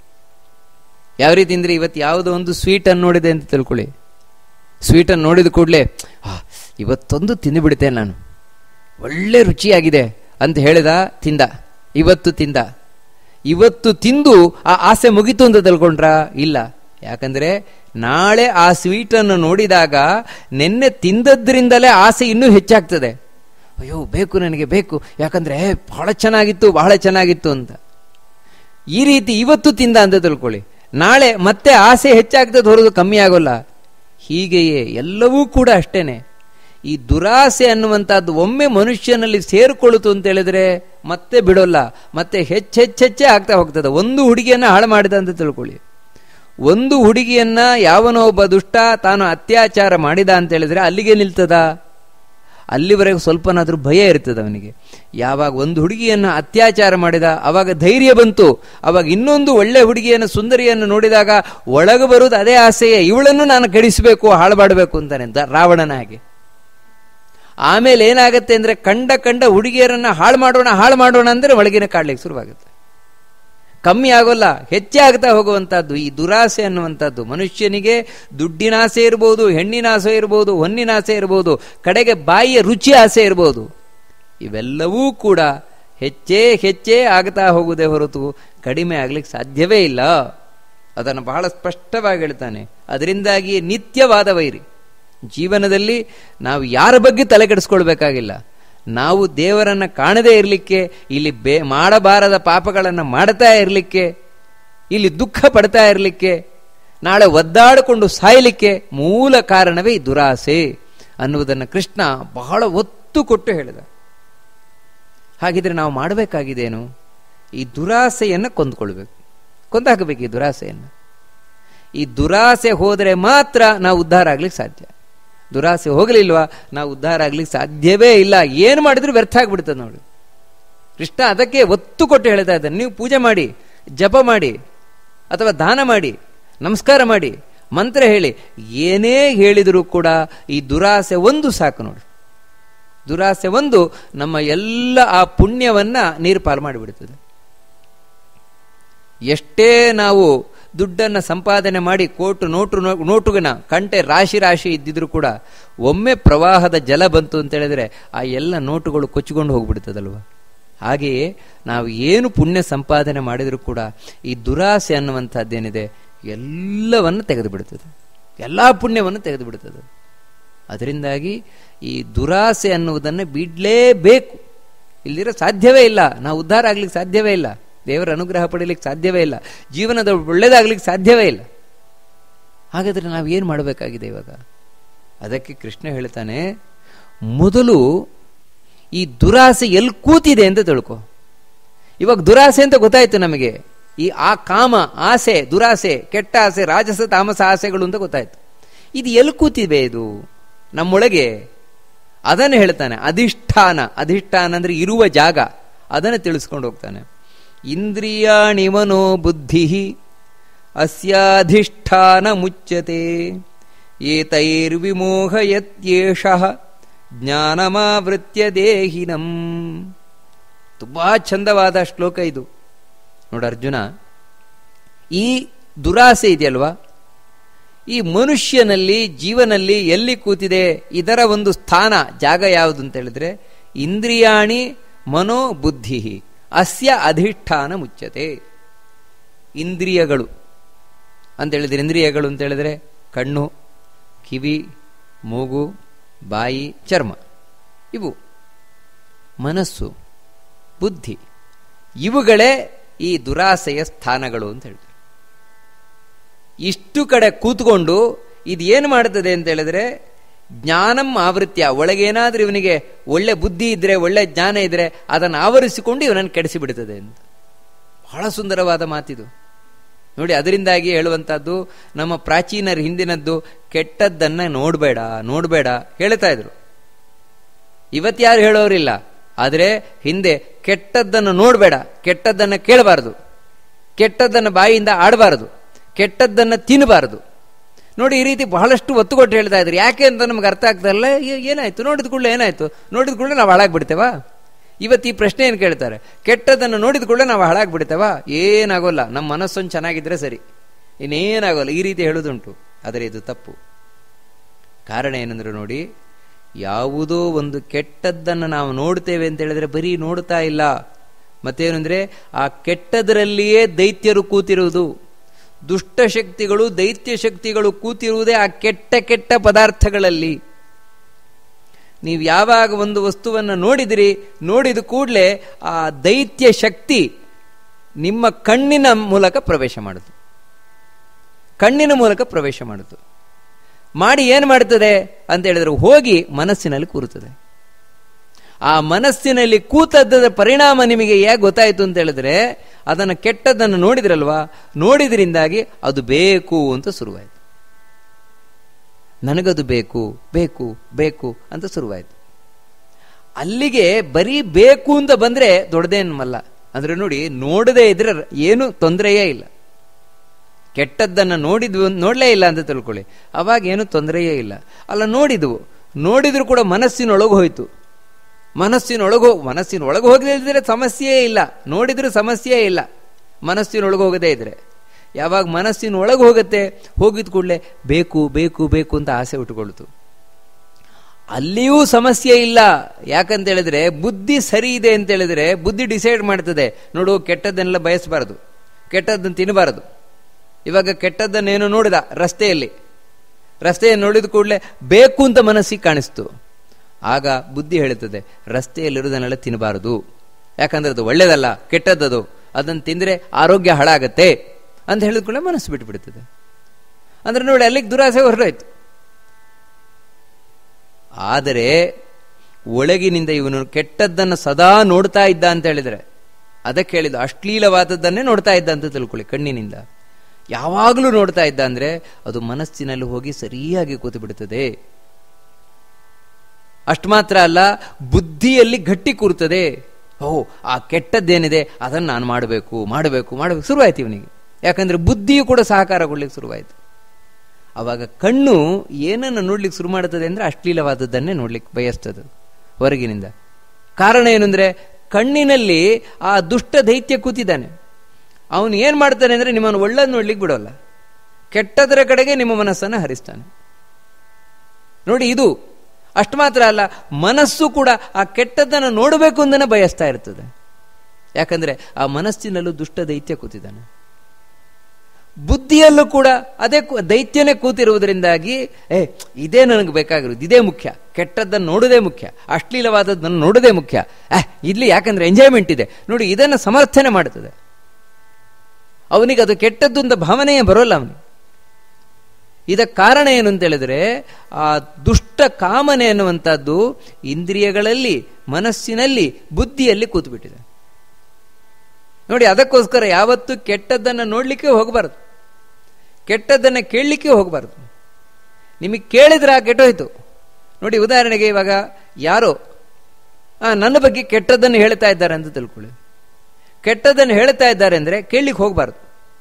Speaker 1: ಯಾವ ರೀತಿ ಅಂದ್ರೆ ಇವತ್ತು ಯಾವುದೋ ಒಂದು ಸ್ವೀಟ್ ಅನ್ನು ನೋಡಿದೆ ಅಂತ ತಿಳ್ಕೊಳ್ಳಿ ಸ್ವೀಟ್ ಅನ್ನು ನೋಡಿದ ಕೂಡಲೇ ಇವತ್ತೊಂದು ತಿಂದುಬಿಡ್ತೇನೆ ನಾನು ಒಳ್ಳೆ ರುಚಿಯಾಗಿದೆ ಅಂತ ಹೇಳಿದ ತಿಂದ ಇವತ್ತು ತಿಂದ ಇವತ್ತು ತಿಂದು ಆ ಆಸೆ ಮುಗಿತು ಅಂತ ತಿಳ್ಕೊಂಡ್ರ ಇಲ್ಲ ಯಾಕಂದ್ರೆ ನಾಳೆ ಆ ಸ್ವೀಟನ್ನು ನೋಡಿದಾಗ ನಿನ್ನೆ ತಿಂದದ್ರಿಂದಲೇ ಆಸೆ ಇನ್ನೂ ಹೆಚ್ಚಾಗ್ತದೆ ಅಯ್ಯೋ ಬೇಕು ನನಗೆ ಬೇಕು ಯಾಕಂದ್ರೆ ಬಹಳ ಚೆನ್ನಾಗಿತ್ತು ಬಹಳ ಚೆನ್ನಾಗಿತ್ತು ಅಂತ ಈ ರೀತಿ ಇವತ್ತು ತಿಂದ ಅಂತ ತಿಳ್ಕೊಳ್ಳಿ ನಾಳೆ ಮತ್ತೆ ಆಸೆ ಹೆಚ್ಚಾಗ್ತದೆ ಹೊರದು ಕಮ್ಮಿ ಆಗೋಲ್ಲ ಹೀಗೆಯೇ ಎಲ್ಲವೂ ಕೂಡ ಅಷ್ಟೇನೆ ಈ ದುರಾಸೆ ಅನ್ನುವಂಥದ್ದು ಒಮ್ಮೆ ಮನುಷ್ಯನಲ್ಲಿ ಸೇರಿಕೊಳ್ಳುತ್ತು ಅಂತ ಹೇಳಿದ್ರೆ ಮತ್ತೆ ಬಿಡೋಲ್ಲ ಮತ್ತೆ ಹೆಚ್ಚೆಚ್ಚೆಚ್ಚೆ ಆಗ್ತಾ ಹೋಗ್ತದೆ ಒಂದು ಹುಡುಗಿಯನ್ನ ಹಾಳು ಮಾಡಿದ ಅಂತ ತಿಳ್ಕೊಳ್ಳಿ ಒಂದು ಹುಡುಗಿಯನ್ನ ಯಾವನೋ ಒಬ್ಬ ದುಷ್ಟ ತಾನು ಅತ್ಯಾಚಾರ ಮಾಡಿದ ಅಂತ ಹೇಳಿದ್ರೆ ಅಲ್ಲಿಗೆ ನಿಲ್ತದ ಅಲ್ಲಿವರೆಗೂ ಸ್ವಲ್ಪನಾದ್ರೂ ಭಯ ಇರ್ತದೆ ಅವನಿಗೆ ಯಾವಾಗ ಒಂದು ಹುಡುಗಿಯನ್ನ ಅತ್ಯಾಚಾರ ಮಾಡಿದ ಅವಾಗ ಧೈರ್ಯ ಬಂತು ಅವಾಗ ಇನ್ನೊಂದು ಒಳ್ಳೆ ಹುಡುಗಿಯನ್ನು ಸುಂದರಿಯನ್ನು ನೋಡಿದಾಗ ಒಳಗೆ ಬರುವುದು ಅದೇ ಆಸೆಯೇ ಇವಳನ್ನು ನಾನು ಕೆಡಿಸಬೇಕು ಹಾಳು ಮಾಡಬೇಕು ಅಂತಾನೆ ರಾವಣನ ಹಾಗೆ ಆಮೇಲೆ ಏನಾಗುತ್ತೆ ಅಂದ್ರೆ ಕಂಡ ಕಂಡ ಹುಡುಗಿಯರನ್ನ ಹಾಳು ಮಾಡೋಣ ಹಾಳು ಮಾಡೋಣ ಅಂದ್ರೆ ಒಳಗಿನ ಕಾಡ್ಲಿಕ್ಕೆ ಶುರುವಾಗುತ್ತೆ ಕಮ್ಮಿ ಆಗೋಲ್ಲ ಹೆಚ್ಚೇ ಆಗ್ತಾ ಹೋಗುವಂತಹದ್ದು ಈ ದುರಾಸೆ ಅನ್ನುವಂಥದ್ದು ಮನುಷ್ಯನಿಗೆ ದುಡ್ಡಿನ ಆಸೆ ಇರ್ಬೋದು ಹೆಣ್ಣಿನ ಆಸೆ ಇರ್ಬೋದು ಹೊನ್ನಿನ ಆಸೆ ಇರ್ಬೋದು ಕಡೆಗೆ ಬಾಯಿಯ ರುಚಿ ಆಸೆ ಇರ್ಬೋದು ಇವೆಲ್ಲವೂ ಕೂಡ ಹೆಚ್ಚೇ ಹೆಚ್ಚೇ ಆಗ್ತಾ ಹೋಗುವುದೇ ಹೊರತು ಕಡಿಮೆ ಆಗ್ಲಿಕ್ಕೆ ಸಾಧ್ಯವೇ ಇಲ್ಲ ಅದನ್ನು ಬಹಳ ಸ್ಪಷ್ಟವಾಗಿ ಹೇಳ್ತಾನೆ ಅದರಿಂದಾಗಿ ನಿತ್ಯವಾದ ವೈರಿ ಜೀವನದಲ್ಲಿ ನಾವು ಯಾರ ಬಗ್ಗೆ ತಲೆ ಕೆಡಿಸ್ಕೊಳ್ಬೇಕಾಗಿಲ್ಲ ನಾವು ದೇವರನ್ನ ಕಾಣದೇ ಇರಲಿಕ್ಕೆ ಇಲ್ಲಿ ಬೇ ಮಾಡಬಾರದ ಪಾಪಗಳನ್ನು ಮಾಡ್ತಾ ಇರಲಿಕ್ಕೆ ಇಲ್ಲಿ ದುಃಖ ಪಡ್ತಾ ಇರಲಿಕ್ಕೆ ನಾಳೆ ಒದ್ದಾಡಿಕೊಂಡು ಸಾಯಲಿಕ್ಕೆ ಮೂಲ ಕಾರಣವೇ ಈ ದುರಾಸೆ ಅನ್ನುವುದನ್ನು ಕೃಷ್ಣ ಬಹಳ ಒತ್ತು ಕೊಟ್ಟು ಹೇಳಿದ ಹಾಗಿದ್ರೆ ನಾವು ಮಾಡಬೇಕಾಗಿದೇನು ಈ ದುರಾಸೆಯನ್ನು ಕೊಂದುಕೊಳ್ಬೇಕು ಕೊಂದಾಕಬೇಕು ಈ ದುರಾಸೆಯನ್ನು ಈ ದುರಾಸೆ ಹೋದರೆ ಮಾತ್ರ ನಾವು ಉದ್ಧಾರ ಆಗ್ಲಿಕ್ಕೆ ಸಾಧ್ಯ ದುರಾಸೆ ಹೋಗಲಿಲ್ವಾ ನಾವು ಉದ್ಧಾರ ಆಗ್ಲಿಕ್ಕೆ ಸಾಧ್ಯವೇ ಇಲ್ಲ ಏನು ಮಾಡಿದ್ರು ವ್ಯರ್ಥ ಆಗ್ಬಿಡ್ತದೆ ನೋಡಿ ಕೃಷ್ಣ ಅದಕ್ಕೆ ಒತ್ತು ಕೊಟ್ಟು ಹೇಳ್ತಾ ಇದ್ದಾನೆ ನೀವು ಪೂಜೆ ಮಾಡಿ ಜಪ ಮಾಡಿ ಅಥವಾ ದಾನ ಮಾಡಿ ನಮಸ್ಕಾರ ಮಾಡಿ ಮಂತ್ರ ಹೇಳಿ ಏನೇ ಹೇಳಿದರೂ ಕೂಡ ಈ ದುರಾಸೆ ಒಂದು ಸಾಕು ನೋಡಿ ದುರಾಸೆ ಒಂದು ನಮ್ಮ ಎಲ್ಲ ಆ ಪುಣ್ಯವನ್ನ ನೀರು ಪಾಲು ಮಾಡಿಬಿಡ್ತದೆ ಎಷ್ಟೇ ನಾವು ದುಡ್ಡನ್ನು ಸಂಪಾದನೆ ಮಾಡಿ ಕೋಟು ನೋಟು ನೋಟುಗನ ಕಂಟೆ ರಾಶಿ ರಾಶಿ ಇದ್ದಿದ್ರು ಕೂಡ ಒಮ್ಮೆ ಪ್ರವಾಹದ ಜಲ ಬಂತು ಅಂತ ಹೇಳಿದ್ರೆ ಆ ಎಲ್ಲ ನೋಟುಗಳು ಕೊಚ್ಚಿಕೊಂಡು ಹೋಗ್ಬಿಡ್ತದಲ್ವ ಹಾಗೆಯೇ ನಾವು ಏನು ಪುಣ್ಯ ಸಂಪಾದನೆ ಮಾಡಿದರೂ ಕೂಡ ಈ ದುರಾಸೆ ಅನ್ನುವಂಥದ್ದೇನಿದೆ ಎಲ್ಲವನ್ನು ತೆಗೆದು ಬಿಡುತ್ತದೆ ಎಲ್ಲ ಪುಣ್ಯವನ್ನು ತೆಗೆದು ಬಿಡುತ್ತದೆ ಅದರಿಂದಾಗಿ ಈ ದುರಾಸೆ ಅನ್ನುವುದನ್ನು ಬಿಡಲೇಬೇಕು ಇಲ್ದಿರೋ ಸಾಧ್ಯವೇ ಇಲ್ಲ ನಾವು ಉದ್ಧಾರ ಆಗ್ಲಿಕ್ಕೆ ಸಾಧ್ಯವೇ ಇಲ್ಲ ದೇವರ ಅನುಗ್ರಹ ಪಡೀಲಿಕ್ಕೆ ಸಾಧ್ಯವೇ ಇಲ್ಲ ಜೀವನದ ಒಳ್ಳೇದಾಗ್ಲಿಕ್ಕೆ ಸಾಧ್ಯವೇ ಇಲ್ಲ ಹಾಗಾದ್ರೆ ನಾವು ಏನು ಮಾಡಬೇಕಾಗಿದೆ ಇವಾಗ ಅದಕ್ಕೆ ಕೃಷ್ಣ ಹೇಳ್ತಾನೆ ಮೊದಲು ಈ ದುರಾಸೆ ಎಲ್ಲಿ ಕೂತಿದೆ ಅಂತ ತಿಳ್ಕೊ ಇವಾಗ ದುರಾಸೆ ಅಂತ ಗೊತ್ತಾಯ್ತು ನಮಗೆ ಈ ಆ ಕಾಮ ಆಸೆ ದುರಾಸೆ ಕೆಟ್ಟ ಆಸೆ ರಾಜಸ ತಾಮಸ ಆಸೆಗಳು ಅಂತ ಗೊತ್ತಾಯ್ತು ಇದು ಎಲ್ಲಿ ಕೂತಿದೆ ಇದು ನಮ್ಮೊಳಗೆ ಅದನ್ನು ಹೇಳ್ತಾನೆ ಅಧಿಷ್ಠಾನ ಅಧಿಷ್ಠಾನ ಅಂದ್ರೆ ಇರುವ ಜಾಗ ಅದನ್ನು ತಿಳಿಸ್ಕೊಂಡು ಹೋಗ್ತಾನೆ ಇಂದ್ರಿಯಾಣಿ ಮನೋ ಬುದ್ಧಿ ಅಸ್ಯಾಧಿಷ್ಠಾನ ಮುಚ್ಚತೆ ಏತೈರ್ವಿಮೋಹಯತ್ಯೇಷ ಜ್ಞಾನಮಾವೃತ್ಯ ದೇಹಿನಂ ತುಂಬಾ ಚಂದವಾದ ಶ್ಲೋಕ ಇದು ನೋಡ ಅರ್ಜುನ ಈ ದುರಾಸೆ ಇದೆಯಲ್ವಾ ಈ ಮನುಷ್ಯನಲ್ಲಿ ಜೀವನಲ್ಲಿ ಎಲ್ಲಿ ಕೂತಿದೆ ಇದರ ಒಂದು ಸ್ಥಾನ ಜಾಗ ಯಾವುದು ಅಂತ ಹೇಳಿದ್ರೆ ಇಂದ್ರಿಯಾಣಿ ಮನೋ ಬುದ್ಧಿ ಅಸ್ಯ ಅಧಿಷ್ಠಾನ ಮುಚ್ಚತೆ ಇಂದ್ರಿಯಗಳು ಅಂತ ಹೇಳಿದ್ರೆ ಇಂದ್ರಿಯಗಳು ಅಂತ ಹೇಳಿದ್ರೆ ಕಣ್ಣು ಕಿವಿ ಮೂಗು ಬಾಯಿ ಚರ್ಮ ಇವು ಮನಸ್ಸು ಬುದ್ಧಿ ಇವುಗಳೇ ಈ ದುರಾಸೆಯ ಸ್ಥಾನಗಳು ಅಂತ ಹೇಳ್ತಾರೆ ಇಷ್ಟು ಕಡೆ ಕೂತ್ಕೊಂಡು ಇದು ಏನು ಮಾಡುತ್ತದೆ ಅಂತ ಹೇಳಿದ್ರೆ ಜ್ಞಾನಂ ಆವೃತ್ಯ ಒಳಗೇನಾದ್ರೂ ಇವನಿಗೆ ಒಳ್ಳೆ ಬುದ್ಧಿ ಇದ್ರೆ ಒಳ್ಳೆ ಜ್ಞಾನ ಇದ್ರೆ ಅದನ್ನು ಆವರಿಸಿಕೊಂಡು ಇವನನ್ನು ಕೆಡಿಸಿ ಬಿಡುತ್ತದೆ ಅಂತ ಬಹಳ ಸುಂದರವಾದ ಮಾತಿದು ನೋಡಿ ಅದರಿಂದಾಗಿ ಹೇಳುವಂತಹದ್ದು ನಮ್ಮ ಪ್ರಾಚೀನರ ಹಿಂದಿನದ್ದು ಕೆಟ್ಟದ್ದನ್ನ ನೋಡಬೇಡ ನೋಡಬೇಡ ಹೇಳ್ತಾ ಇದ್ರು ಇವತ್ಯಾರು ಹೇಳೋರಿಲ್ಲ ಆದರೆ ಹಿಂದೆ ಕೆಟ್ಟದ್ದನ್ನು ನೋಡಬೇಡ ಕೆಟ್ಟದ್ದನ್ನ ಕೇಳಬಾರದು ಕೆಟ್ಟದ್ದನ್ನು ಬಾಯಿಯಿಂದ ಆಡಬಾರದು ಕೆಟ್ಟದ್ದನ್ನ ತಿನ್ನಬಾರದು ನೋಡಿ ಈ ರೀತಿ ಬಹಳಷ್ಟು ಒತ್ತು ಕೊಟ್ಟು ಹೇಳ್ತಾ ಇದ್ರು ಯಾಕೆ ಅಂತ ನಮ್ಗೆ ಅರ್ಥ ಆಗ್ತಾ ಇಲ್ಲ ಏ- ಏನಾಯ್ತು ನೋಡಿದ ಕೂಡಲೇ ಏನಾಯ್ತು ನೋಡಿದ ಕೂಡಲೇ ನಾವು ಹಾಳಾಗ್ಬಿಡ್ತೇವಾ ಇವತ್ತು ಈ ಪ್ರಶ್ನೆ ಏನು ಕೇಳ್ತಾರೆ ಕೆಟ್ಟದ್ದನ್ನು ನೋಡಿದ ಕೂಡಲೇ ನಾವು ಹಾಳಾಗ್ಬಿಡ್ತೇವಾ ಏನಾಗೋಲ್ಲ ನಮ್ಮ ಮನಸ್ಸೊಂದು ಚೆನ್ನಾಗಿದ್ರೆ ಸರಿ ಇನ್ನೇನಾಗೋಲ್ಲ ಈ ರೀತಿ ಹೇಳೋದುಂಟು ಆದರೆ ಇದು ತಪ್ಪು ಕಾರಣ ಏನಂದ್ರೆ ನೋಡಿ ಯಾವುದೋ ಒಂದು ಕೆಟ್ಟದ್ದನ್ನು ನಾವು ನೋಡ್ತೇವೆ ಅಂತ ಹೇಳಿದ್ರೆ ಬರೀ ನೋಡ್ತಾ ಇಲ್ಲ ಮತ್ತೇನಂದ್ರೆ ಆ ಕೆಟ್ಟದರಲ್ಲಿಯೇ ದೈತ್ಯರು ಕೂತಿರುವುದು ದುಷ್ಟ ಶಕ್ತಿಗಳು ದೈತ್ಯ ಶಕ್ತಿಗಳು ಕೂತಿರುವುದೇ ಆ ಕೆಟ್ಟ ಕೆಟ್ಟ ಪದಾರ್ಥಗಳಲ್ಲಿ ನೀವು ಯಾವಾಗ ಒಂದು ವಸ್ತುವನ್ನು ನೋಡಿದಿರಿ ನೋಡಿದ ಕೂಡಲೇ ಆ ದೈತ್ಯ ಶಕ್ತಿ ನಿಮ್ಮ ಕಣ್ಣಿನ ಮೂಲಕ ಪ್ರವೇಶ ಮಾಡುದು ಕಣ್ಣಿನ ಮೂಲಕ ಪ್ರವೇಶ ಮಾಡುದು ಮಾಡಿ ಏನು ಮಾಡ್ತದೆ ಅಂತ ಹೇಳಿದ್ರೆ ಹೋಗಿ ಮನಸ್ಸಿನಲ್ಲಿ ಕೂರುತ್ತದೆ ಆ ಮನಸ್ಸಿನಲ್ಲಿ ಕೂತದ್ದದ ಪರಿಣಾಮ ನಿಮಗೆ ಯಾಕೆ ಗೊತ್ತಾಯ್ತು ಅಂತ ಹೇಳಿದ್ರೆ ಅದನ್ನು ಕೆಟ್ಟದ್ದನ್ನು ನೋಡಿದ್ರಲ್ವಾ ನೋಡಿದ್ರಿಂದಾಗಿ ಅದು ಬೇಕು ಅಂತ ಶುರುವಾಯಿತು ನನಗದು ಬೇಕು ಬೇಕು ಬೇಕು ಅಂತ ಶುರುವಾಯಿತು ಅಲ್ಲಿಗೆ ಬರೀ ಬೇಕು ಅಂತ ಬಂದ್ರೆ ದೊಡ್ಡದೇನಲ್ಲ ಅಂದ್ರೆ ನೋಡಿ ನೋಡದೇ ಇದ್ರೆ ಏನು ತೊಂದರೆಯೇ ಇಲ್ಲ ಕೆಟ್ಟದ್ದನ್ನು ನೋಡಿದ್ವು ನೋಡಲೇ ಇಲ್ಲ ಅಂತ ತಿಳ್ಕೊಳ್ಳಿ ಅವಾಗ ಏನು ತೊಂದರೆಯೇ ಇಲ್ಲ ಅಲ್ಲ ನೋಡಿದ್ವು ನೋಡಿದ್ರು ಕೂಡ ಮನಸ್ಸಿನೊಳಗೆ ಹೋಯ್ತು ಮನಸ್ಸಿನೊಳಗು ಮನಸ್ಸಿನೊಳಗೆ ಹೋಗದಿದ್ರೆ ಸಮಸ್ಯೆಯೇ ಇಲ್ಲ ನೋಡಿದ್ರೂ ಸಮಸ್ಯೆಯೇ ಇಲ್ಲ ಮನಸ್ಸಿನೊಳಗೆ ಹೋಗದೇ ಇದ್ರೆ ಯಾವಾಗ ಮನಸ್ಸಿನೊಳಗೆ ಹೋಗುತ್ತೆ ಹೋಗಿದ ಕೂಡಲೇ ಬೇಕು ಬೇಕು ಬೇಕು ಅಂತ ಆಸೆ ಉಟ್ಕೊಳ್ತು ಅಲ್ಲಿಯೂ ಸಮಸ್ಯೆ ಇಲ್ಲ ಯಾಕಂತ ಹೇಳಿದ್ರೆ ಬುದ್ಧಿ ಸರಿ ಇದೆ ಅಂತ ಹೇಳಿದ್ರೆ ಬುದ್ಧಿ ಡಿಸೈಡ್ ಮಾಡ್ತದೆ ನೋಡು ಕೆಟ್ಟದ್ದನ್ನೆಲ್ಲ ಬಯಸಬಾರದು ಕೆಟ್ಟದ್ದನ್ನು ತಿನ್ನಬಾರದು ಇವಾಗ ಕೆಟ್ಟದ್ದನ್ನೇನು ನೋಡಿದ ರಸ್ತೆಯಲ್ಲಿ ರಸ್ತೆಯನ್ನು ನೋಡಿದ ಕೂಡಲೇ ಬೇಕು ಅಂತ ಮನಸ್ಸಿಗೆ ಕಾಣಿಸ್ತು ಆಗ ಬುದ್ಧಿ ಹೇಳುತ್ತದೆ ರಸ್ತೆಯಲ್ಲಿರುವುದನ್ನೆಲ್ಲ ತಿನ್ನಬಾರದು ಯಾಕಂದ್ರೆ ಅದು ಒಳ್ಳೇದಲ್ಲ ಕೆಟ್ಟದ್ದದು ಅದನ್ನು ತಿಂದರೆ ಆರೋಗ್ಯ ಹಾಳಾಗತ್ತೆ ಅಂತ ಹೇಳಿದ ಕೂಡಲೇ ಮನಸ್ಸು ಬಿಟ್ಟುಬಿಡ್ತದೆ ಅಂದ್ರೆ ನೋಡಿ ಅಲ್ಲಿಗೆ ದುರಾಸೆ ಹೊರಟೋಯ್ತು ಆದರೆ ಒಳಗಿನಿಂದ ಇವನು ಕೆಟ್ಟದ್ದನ್ನು ಸದಾ ನೋಡ್ತಾ ಇದ್ದ ಅಂತ ಹೇಳಿದ್ರೆ ಅದಕ್ಕೆ ಹೇಳಿದ್ದು ಅಶ್ಲೀಲವಾದದ್ದನ್ನೇ ನೋಡ್ತಾ ಇದ್ದ ಅಂತ ತಿಳ್ಕೊಳ್ಳಿ ಕಣ್ಣಿನಿಂದ ಯಾವಾಗಲೂ ನೋಡ್ತಾ ಇದ್ದ ಅಂದ್ರೆ ಅದು ಮನಸ್ಸಿನಲ್ಲಿ ಹೋಗಿ ಸರಿಯಾಗಿ ಕೂತು ಬಿಡುತ್ತದೆ ಅಷ್ಟು ಮಾತ್ರ ಅಲ್ಲ ಬುದ್ಧಿಯಲ್ಲಿ ಗಟ್ಟಿ ಕೂರ್ತದೆ ಓ ಆ ಕೆಟ್ಟದ್ದೇನಿದೆ ಅದನ್ನು ನಾನು ಮಾಡಬೇಕು ಮಾಡಬೇಕು ಮಾಡಬೇಕು ಶುರುವಾಯ್ತು ಇವನಿಗೆ ಯಾಕಂದ್ರೆ ಬುದ್ಧಿಯು ಕೂಡ ಸಹಕಾರಗೊಳ್ಳಿಕ್ಕೆ ಶುರುವಾಯಿತು ಅವಾಗ ಕಣ್ಣು ಏನನ್ನು ನೋಡ್ಲಿಕ್ಕೆ ಶುರು ಮಾಡುತ್ತದೆ ಅಂದ್ರೆ ಅಶ್ಲೀಲವಾದದ್ದನ್ನೇ ನೋಡ್ಲಿಕ್ಕೆ ಬಯಸ್ತದೆ ಹೊರಗಿನಿಂದ ಕಾರಣ ಏನಂದ್ರೆ ಕಣ್ಣಿನಲ್ಲಿ ಆ ದುಷ್ಟ ದೈತ್ಯ ಕೂತಿದ್ದಾನೆ ಅವನು ಏನ್ ಮಾಡ್ತಾನೆ ಅಂದ್ರೆ ನಿಮ್ಮನ್ನು ಒಳ್ಳೇದು ನೋಡ್ಲಿಕ್ಕೆ ಬಿಡೋಲ್ಲ ಕೆಟ್ಟದರ ಕಡೆಗೆ ನಿಮ್ಮ ಮನಸ್ಸನ್ನು ಹರಿಸ್ತಾನೆ ನೋಡಿ ಇದು ಅಷ್ಟು ಮಾತ್ರ ಅಲ್ಲ ಮನಸ್ಸು ಕೂಡ ಆ ಕೆಟ್ಟದ್ದನ್ನು ನೋಡಬೇಕು ಅಂದನೇ ಬಯಸ್ತಾ ಇರ್ತದೆ ಯಾಕಂದ್ರೆ ಆ ಮನಸ್ಸಿನಲ್ಲೂ ದುಷ್ಟ ದೈತ್ಯ ಕೂತಿದ್ದಾನೆ ಬುದ್ಧಿಯಲ್ಲೂ ಕೂಡ ಅದೇ ಕು- ದೈತ್ಯನೇ ಕೂತಿರುವುದರಿಂದಾಗಿ ಏ ಇದೇ ನನಗೆ ಬೇಕಾಗಿರೋದು ಇದೇ ಮುಖ್ಯ ಕೆಟ್ಟದ್ದನ್ನು ನೋಡೋದೇ ಮುಖ್ಯ ಅಶ್ಲೀಲವಾದದ್ದನ್ನು ನೋಡೋದೇ ಮುಖ್ಯ ಆ ಇಲ್ಲಿ ಯಾಕಂದ್ರೆ ಎಂಜಾಯ್ಮೆಂಟ್ ಇದೆ ನೋಡಿ ಇದನ್ನು ಸಮರ್ಥನೆ ಮಾಡುತ್ತದೆ ಅವನಿಗೆ ಅದು ಕೆಟ್ಟದ್ದು ಅಂತ ಭಾವನೆಯೇ ಬರೋಲ್ಲ ಅವನಿಗೆ ಇದಕ್ಕೆ ಕಾರಣ ಏನು ಅಂತ ಹೇಳಿದ್ರೆ ಆ ದುಷ್ಟ ಕಾಮನೆ ಅನ್ನುವಂಥದ್ದು ಇಂದ್ರಿಯಗಳಲ್ಲಿ ಮನಸ್ಸಿನಲ್ಲಿ ಬುದ್ಧಿಯಲ್ಲಿ ಕೂತ್ಬಿಟ್ಟಿದೆ ನೋಡಿ ಅದಕ್ಕೋಸ್ಕರ ಯಾವತ್ತು ಕೆಟ್ಟದ್ದನ್ನು ನೋಡ್ಲಿಕ್ಕೆ ಹೋಗಬಾರದು ಕೆಟ್ಟದ್ದನ್ನು ಕೇಳಲಿಕ್ಕೆ ಹೋಗಬಾರದು ನಿಮಗೆ ಕೇಳಿದ್ರೆ ಆ ಕೆಟ್ಟೋಯ್ತು ನೋಡಿ ಉದಾಹರಣೆಗೆ ಇವಾಗ ಯಾರೋ ಆ, ನನ್ನ ಬಗ್ಗೆ ಕೆಟ್ಟದ್ದನ್ನು ಹೇಳ್ತಾ ಇದ್ದಾರೆ ಅಂತ ತಿಳ್ಕೊಳ್ಳಿ ಕೆಟ್ಟದ್ದನ್ನು ಹೇಳ್ತಾ ಇದ್ದಾರೆ ಅಂದ್ರೆ ಕೇಳಲಿಕ್ಕೆ ಹೋಗಬಾರದು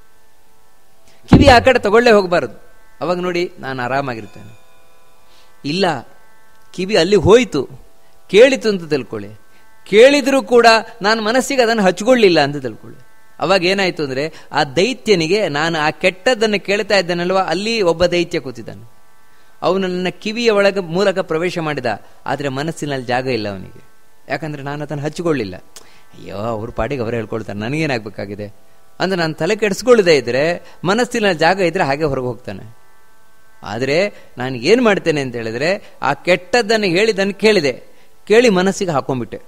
Speaker 1: ಕಿವಿ ಆ ಕಡೆ ತಗೊಳ್ಳೇ ಹೋಗಬಾರದು ಅವಾಗ ನೋಡಿ ನಾನು ಆರಾಮಾಗಿರ್ತೇನೆ ಇಲ್ಲ ಕಿವಿ ಅಲ್ಲಿ ಹೋಯ್ತು ಕೇಳಿತು ಅಂತ ತಿಳ್ಕೊಳ್ಳಿ ಕೇಳಿದ್ರೂ ಕೂಡ ನಾನು ಮನಸ್ಸಿಗೆ ಅದನ್ನು ಹಚ್ಕೊಳ್ಳಿಲ್ಲ ಅಂತ ತಿಳ್ಕೊಳ್ಳಿ ಅವಾಗ ಏನಾಯ್ತು ಅಂದ್ರೆ ಆ ದೈತ್ಯನಿಗೆ ನಾನು ಆ ಕೆಟ್ಟದ್ದನ್ನು ಕೇಳ್ತಾ ಇದ್ದಾನಲ್ವಾ ಅಲ್ಲಿ ಒಬ್ಬ ದೈತ್ಯ ಕೂತಿದ್ದಾನೆ ಅವನು ನನ್ನ ಕಿವಿಯ ಒಳಗೆ ಮೂಲಕ ಪ್ರವೇಶ ಮಾಡಿದ ಆದರೆ ಮನಸ್ಸಿನಲ್ಲಿ ಜಾಗ ಇಲ್ಲ ಅವನಿಗೆ ಯಾಕಂದ್ರೆ ನಾನು ಅದನ್ನು ಹಚ್ಕೊಳ್ಳಿಲ್ಲ ಅಯ್ಯೋ ಅವ್ರ ಪಾಡಿಗೆ ಅವರು ಹೇಳ್ಕೊಳ್ತಾರೆ ನನಗೇನಾಗಬೇಕಾಗಿದೆ ಅಂದ್ರೆ ನಾನು ತಲೆ ಕೆಡಿಸ್ಕೊಳ್ಳದೆ ಇದ್ರೆ ಮನಸ್ಸಿನ ಜಾಗ ಇದ್ರೆ ಹಾಗೆ ಹೊರಗೆ ಹೋಗ್ತಾನೆ ಆದರೆ ನಾನು ಏನು ಮಾಡ್ತೇನೆ ಅಂತ ಹೇಳಿದ್ರೆ ಆ ಕೆಟ್ಟದ್ದನ್ನು ಹೇಳಿದ್ದನ್ನು ಕೇಳಿದೆ ಕೇಳಿ ಮನಸ್ಸಿಗೆ ಹಾಕೊಂಡ್ಬಿಟ್ಟೆ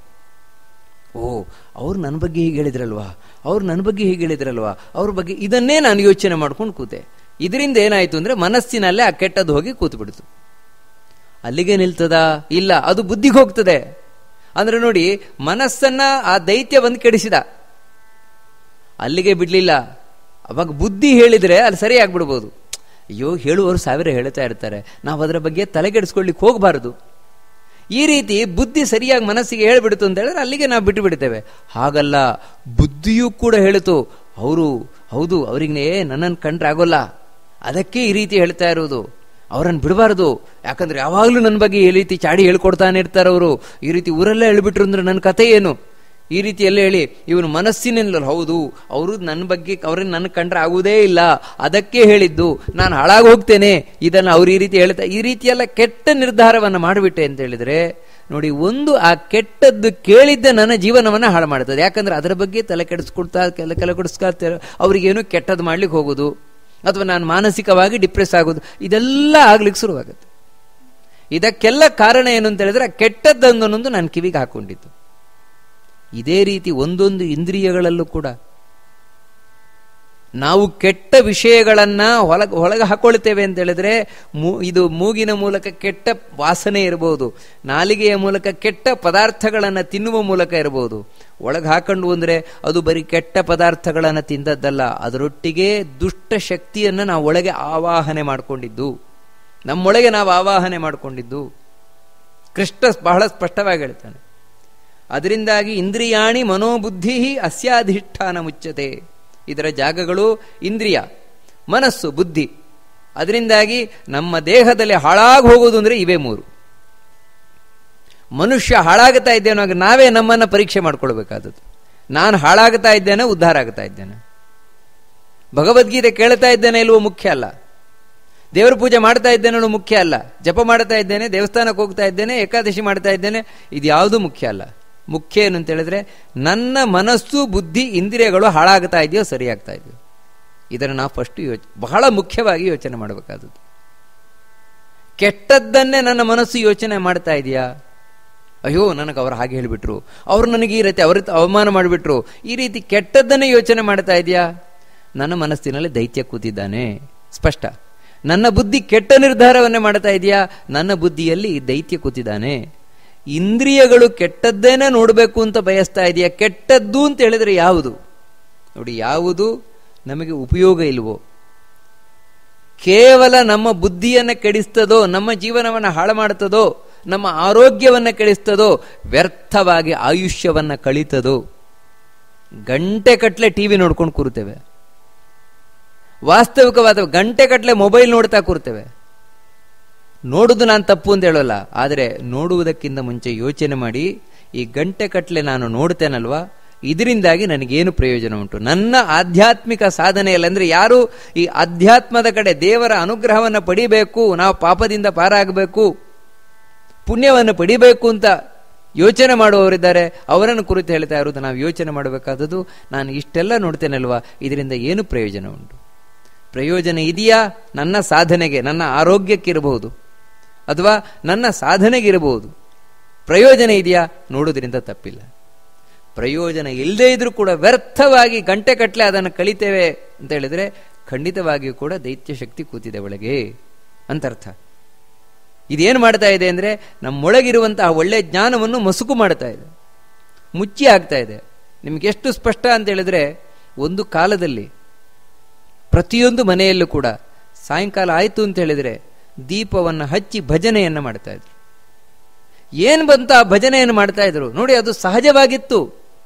Speaker 1: ಓ ಅವ್ರು ನನ್ನ ಬಗ್ಗೆ ಹೀಗೆ ಹೇಳಿದ್ರಲ್ವಾ ಅವ್ರು ನನ್ನ ಬಗ್ಗೆ ಹೀಗೆ ಹೇಳಿದ್ರಲ್ವಾ ಅವ್ರ ಬಗ್ಗೆ ಇದನ್ನೇ ನಾನು ಯೋಚನೆ ಮಾಡ್ಕೊಂಡು ಕೂತೆ ಇದರಿಂದ ಏನಾಯ್ತು ಅಂದ್ರೆ ಮನಸ್ಸಿನಲ್ಲೇ ಆ ಕೆಟ್ಟದ್ದು ಹೋಗಿ ಕೂತು ಬಿಡ್ತು ಅಲ್ಲಿಗೆ ನಿಲ್ತದ ಇಲ್ಲ ಅದು ಬುದ್ಧಿಗೆ ಹೋಗ್ತದೆ ಅಂದ್ರೆ ನೋಡಿ ಮನಸ್ಸನ್ನ ಆ ದೈತ್ಯ ಬಂದು ಕೆಡಿಸಿದ ಅಲ್ಲಿಗೆ ಬಿಡ್ಲಿಲ್ಲ ಅವಾಗ ಬುದ್ಧಿ ಹೇಳಿದ್ರೆ ಅಲ್ಲಿ ಸರಿ ಆಗ್ಬಿಡ್ಬೋದು ಅಯ್ಯೋ ಹೇಳುವವರು ಸಾವಿರ ಹೇಳ್ತಾ ಇರ್ತಾರೆ ನಾವು ಅದರ ಬಗ್ಗೆ ತಲೆಗೆಡಿಸ್ಕೊಳ್ಳಿಕ್ಕೆ ಹೋಗಬಾರದು ಈ ರೀತಿ ಬುದ್ಧಿ ಸರಿಯಾಗಿ ಮನಸ್ಸಿಗೆ ಹೇಳ್ಬಿಡ್ತು ಅಂತ ಹೇಳಿದ್ರೆ ಅಲ್ಲಿಗೆ ನಾವು ಬಿಟ್ಟು ಬಿಡ್ತೇವೆ ಹಾಗಲ್ಲ ಬುದ್ಧಿಯೂ ಕೂಡ ಹೇಳಿತು ಅವರು ಹೌದು ಅವ್ರಿಗೆ ನನ್ನನ್ನು ಕಂಡ್ರೆ ಆಗೋಲ್ಲ ಅದಕ್ಕೆ ಈ ರೀತಿ ಹೇಳ್ತಾ ಇರೋದು ಅವರನ್ನು ಬಿಡಬಾರ್ದು ಯಾಕಂದ್ರೆ ಯಾವಾಗಲೂ ನನ್ನ ಬಗ್ಗೆ ಈ ರೀತಿ ಚಾಡಿ ಹೇಳ್ಕೊಡ್ತಾನೆ ಇರ್ತಾರೆ ಅವರು ಈ ರೀತಿ ಊರಲ್ಲೇ ಹೇಳ್ಬಿಟ್ರು ಅಂದ್ರೆ ನನ್ನ ಕತೆ ಏನು ಈ ರೀತಿ ಎಲ್ಲ ಹೇಳಿ ಇವನು ಮನಸ್ಸಿನಿಂದ ಹೌದು ಅವರು ನನ್ನ ಬಗ್ಗೆ ಅವ್ರನ್ನ ನನ್ನ ಕಂಡ್ರೆ ಆಗುವುದೇ ಇಲ್ಲ ಅದಕ್ಕೆ ಹೇಳಿದ್ದು ನಾನು ಹಾಳಾಗಿ ಹೋಗ್ತೇನೆ ಇದನ್ನು ಅವ್ರು ಈ ರೀತಿ ಹೇಳ್ತಾ ಈ ರೀತಿಯೆಲ್ಲ ಕೆಟ್ಟ ನಿರ್ಧಾರವನ್ನು ಮಾಡಿಬಿಟ್ಟೆ ಅಂತ ಹೇಳಿದ್ರೆ ನೋಡಿ ಒಂದು ಆ ಕೆಟ್ಟದ್ದು ಕೇಳಿದ್ದ ನನ್ನ ಜೀವನವನ್ನು ಹಾಳು ಮಾಡ್ತದೆ ಯಾಕಂದ್ರೆ ಅದರ ಬಗ್ಗೆ ತಲೆ ಕೆಡಿಸ್ಕೊಳ್ತಾ ಕೆಲ ಕೆಲ ಕೆಡಿಸ್ಕೊಳ್ತಾ ಅವ್ರಿಗೇನು ಕೆಟ್ಟದ್ದು ಮಾಡ್ಲಿಕ್ಕೆ ಹೋಗೋದು ಅಥವಾ ನಾನು ಮಾನಸಿಕವಾಗಿ ಡಿಪ್ರೆಸ್ ಆಗೋದು ಇದೆಲ್ಲ ಆಗ್ಲಿಕ್ಕೆ ಶುರುವಾಗುತ್ತೆ ಇದಕ್ಕೆಲ್ಲ ಕಾರಣ ಏನು ಅಂತ ಹೇಳಿದ್ರೆ ಕೆಟ್ಟದ್ದೊಂದೊಂದು ನಾನು ಕಿವಿಗೆ ಹಾಕೊಂಡಿದ್ದು ಇದೇ ರೀತಿ ಒಂದೊಂದು ಇಂದ್ರಿಯಗಳಲ್ಲೂ ಕೂಡ ನಾವು ಕೆಟ್ಟ ವಿಷಯಗಳನ್ನ ಹೊಲಗ ಹೊಳಗೆ ಹಾಕೊಳ್ತೇವೆ ಅಂತ ಹೇಳಿದ್ರೆ ಇದು ಮೂಗಿನ ಮೂಲಕ ಕೆಟ್ಟ ವಾಸನೆ ಇರಬಹುದು ನಾಲಿಗೆಯ ಮೂಲಕ ಕೆಟ್ಟ ಪದಾರ್ಥಗಳನ್ನು ತಿನ್ನುವ ಮೂಲಕ ಇರಬಹುದು ಒಳಗೆ ಹಾಕೊಂಡು ಅಂದ್ರೆ ಅದು ಬರೀ ಕೆಟ್ಟ ಪದಾರ್ಥಗಳನ್ನು ತಿಂದದ್ದಲ್ಲ ಅದರೊಟ್ಟಿಗೆ ದುಷ್ಟ ಶಕ್ತಿಯನ್ನು ನಾವು ಒಳಗೆ ಆವಾಹನೆ ಮಾಡಿಕೊಂಡಿದ್ದು ನಮ್ಮೊಳಗೆ ನಾವು ಆವಾಹನೆ ಮಾಡಿಕೊಂಡಿದ್ದು ಕೃಷ್ಣ ಬಹಳ ಸ್ಪಷ್ಟವಾಗಿ ಹೇಳ್ತಾನೆ ಅದರಿಂದಾಗಿ ಇಂದ್ರಿಯಾಣಿ ಮನೋಬುದ್ಧಿ ಅಸ್ಯಾಧಿಷ್ಠಾನ ಮುಚ್ಚತೆ ಇದರ ಜಾಗಗಳು ಇಂದ್ರಿಯ ಮನಸ್ಸು ಬುದ್ಧಿ ಅದರಿಂದಾಗಿ ನಮ್ಮ ದೇಹದಲ್ಲಿ ಹಾಳಾಗಿ ಹೋಗೋದು ಅಂದ್ರೆ ಇವೇ ಮೂರು ಮನುಷ್ಯ ಹಾಳಾಗುತ್ತಾ ಇದ್ದೇನೋ ನಾವೇ ನಮ್ಮನ್ನ ಪರೀಕ್ಷೆ ಮಾಡ್ಕೊಳ್ಬೇಕಾದದ್ದು ನಾನು ಹಾಳಾಗುತ್ತಾ ಇದ್ದೇನೆ ಉದ್ಧಾರ ಆಗ್ತಾ ಇದ್ದೇನೆ ಭಗವದ್ಗೀತೆ ಕೇಳ್ತಾ ಇದ್ದೇನೆ ಇಲ್ವೋ ಮುಖ್ಯ ಅಲ್ಲ ದೇವರ ಪೂಜೆ ಮಾಡ್ತಾ ಇದ್ದೇನೆ ಮುಖ್ಯ ಅಲ್ಲ ಜಪ ಮಾಡ್ತಾ ಇದ್ದೇನೆ ದೇವಸ್ಥಾನಕ್ಕೆ ಹೋಗ್ತಾ ಇದ್ದೇನೆ ಏಕಾದಶಿ ಮಾಡ್ತಾ ಇದ್ದೇನೆ ಇದು ಯಾವುದು ಮುಖ್ಯ ಅಲ್ಲ ಮುಖ್ಯ ಏನು ಅಂತ ಹೇಳಿದ್ರೆ ನನ್ನ ಮನಸ್ಸು ಬುದ್ಧಿ ಇಂದ್ರಿಯಗಳು ಹಾಳಾಗ್ತಾ ಇದೆಯೋ ಸರಿಯಾಗ್ತಾ ಇದೆಯೋ ಇದನ್ನು ನಾವು ಫಸ್ಟ್ ಯೋಚ ಬಹಳ ಮುಖ್ಯವಾಗಿ ಯೋಚನೆ ಮಾಡಬೇಕಾದದ್ದು ಕೆಟ್ಟದ್ದನ್ನೇ ನನ್ನ ಮನಸ್ಸು ಯೋಚನೆ ಮಾಡ್ತಾ ಇದೆಯಾ ಅಯ್ಯೋ ನನಗೆ ಅವ್ರು ಹಾಗೆ ಹೇಳಿಬಿಟ್ರು ಅವ್ರು ನನಗೆ ಈ ರೀತಿ ಅವ್ರ ಅವಮಾನ ಮಾಡಿಬಿಟ್ರು ಈ ರೀತಿ ಕೆಟ್ಟದ್ದನ್ನೇ ಯೋಚನೆ ಮಾಡ್ತಾ ಇದೆಯಾ ನನ್ನ ಮನಸ್ಸಿನಲ್ಲಿ ದೈತ್ಯ ಕೂತಿದ್ದಾನೆ ಸ್ಪಷ್ಟ ನನ್ನ ಬುದ್ಧಿ ಕೆಟ್ಟ ನಿರ್ಧಾರವನ್ನೇ ಮಾಡ್ತಾ ಇದೆಯಾ ನನ್ನ ಬುದ್ಧಿಯಲ್ಲಿ ದೈತ್ಯ ಕೂತಿದ್ದಾನೆ ಇಂದ್ರಿಯಗಳು ಕೆಟ್ಟದ್ದೇನೆ ನೋಡಬೇಕು ಅಂತ ಬಯಸ್ತಾ ಇದೆಯಾ ಕೆಟ್ಟದ್ದು ಅಂತ ಹೇಳಿದ್ರೆ ಯಾವುದು ನೋಡಿ ಯಾವುದು ನಮಗೆ ಉಪಯೋಗ ಇಲ್ವೋ ಕೇವಲ ನಮ್ಮ ಬುದ್ಧಿಯನ್ನು ಕೆಡಿಸ್ತದೋ ನಮ್ಮ ಜೀವನವನ್ನು ಹಾಳು ಮಾಡುತ್ತದೋ ನಮ್ಮ ಆರೋಗ್ಯವನ್ನು ಕೆಡಿಸ್ತದೋ ವ್ಯರ್ಥವಾಗಿ ಆಯುಷ್ಯವನ್ನು ಕಳೀತದೋ ಗಂಟೆ ಕಟ್ಲೆ ಟಿವಿ ನೋಡ್ಕೊಂಡು ಕೂರ್ತೇವೆ ವಾಸ್ತವಿಕವಾದ ಗಂಟೆ ಕಟ್ಲೆ ಮೊಬೈಲ್ ನೋಡ್ತಾ ಕೂರ್ತೇವೆ ನೋಡುದು ನಾನು ತಪ್ಪು ಅಂತ ಹೇಳೋಲ್ಲ ಆದರೆ ನೋಡುವುದಕ್ಕಿಂತ ಮುಂಚೆ ಯೋಚನೆ ಮಾಡಿ ಈ ಗಂಟೆ ಕಟ್ಲೆ ನಾನು ನೋಡ್ತೇನಲ್ವಾ ಇದರಿಂದಾಗಿ ನನಗೇನು ಪ್ರಯೋಜನ ಉಂಟು ನನ್ನ ಆಧ್ಯಾತ್ಮಿಕ ಸಾಧನೆಯಲ್ಲಿ ಅಂದ್ರೆ ಯಾರು ಈ ಅಧ್ಯಾತ್ಮದ ಕಡೆ ದೇವರ ಅನುಗ್ರಹವನ್ನು ಪಡಿಬೇಕು ನಾವು ಪಾಪದಿಂದ ಪಾರಾಗಬೇಕು ಪುಣ್ಯವನ್ನು ಪಡಿಬೇಕು ಅಂತ ಯೋಚನೆ ಮಾಡುವವರಿದ್ದಾರೆ ಅವರನ್ನು ಕುರಿತು ಹೇಳ್ತಾ ಇರೋದು ನಾವು ಯೋಚನೆ ಮಾಡಬೇಕಾದದ್ದು ನಾನು ಇಷ್ಟೆಲ್ಲ ನೋಡ್ತೇನಲ್ವಾ ಇದರಿಂದ ಏನು ಪ್ರಯೋಜನ ಉಂಟು ಪ್ರಯೋಜನ ಇದೆಯಾ ನನ್ನ ಸಾಧನೆಗೆ ನನ್ನ ಆರೋಗ್ಯಕ್ಕಿರಬಹುದು ಅಥವಾ ನನ್ನ ಸಾಧನೆಗಿರಬಹುದು ಪ್ರಯೋಜನ ಇದೆಯಾ ನೋಡೋದ್ರಿಂದ ತಪ್ಪಿಲ್ಲ ಪ್ರಯೋಜನ ಇಲ್ಲದೇ ಇದ್ರೂ ಕೂಡ ವ್ಯರ್ಥವಾಗಿ ಗಂಟೆ ಕಟ್ಲೆ ಅದನ್ನು ಕಳಿತೇವೆ ಅಂತ ಹೇಳಿದ್ರೆ ಖಂಡಿತವಾಗಿಯೂ ಕೂಡ ದೈತ್ಯ ಶಕ್ತಿ ಕೂತಿದೆ ಒಳಗೆ ಅಂತರ್ಥ ಇದೇನು ಮಾಡ್ತಾ ಇದೆ ಅಂದ್ರೆ ನಮ್ಮೊಳಗಿರುವಂತಹ ಒಳ್ಳೆ ಜ್ಞಾನವನ್ನು ಮಸುಕು ಮಾಡ್ತಾ ಇದೆ ಮುಚ್ಚಿ ಆಗ್ತಾ ಇದೆ ನಿಮ್ಗೆ ಎಷ್ಟು ಸ್ಪಷ್ಟ ಅಂತ ಹೇಳಿದ್ರೆ ಒಂದು ಕಾಲದಲ್ಲಿ ಪ್ರತಿಯೊಂದು ಮನೆಯಲ್ಲೂ ಕೂಡ ಸಾಯಂಕಾಲ ಆಯಿತು ಅಂತ ಹೇಳಿದ್ರೆ ದೀಪವನ್ನು ಹಚ್ಚಿ ಭಜನೆಯನ್ನು ಮಾಡ್ತಾ ಇದ್ರು ಏನು ಬಂತ ಆ ಭಜನೆಯನ್ನು ಮಾಡ್ತಾ ಇದ್ರು ನೋಡಿ ಅದು ಸಹಜವಾಗಿತ್ತು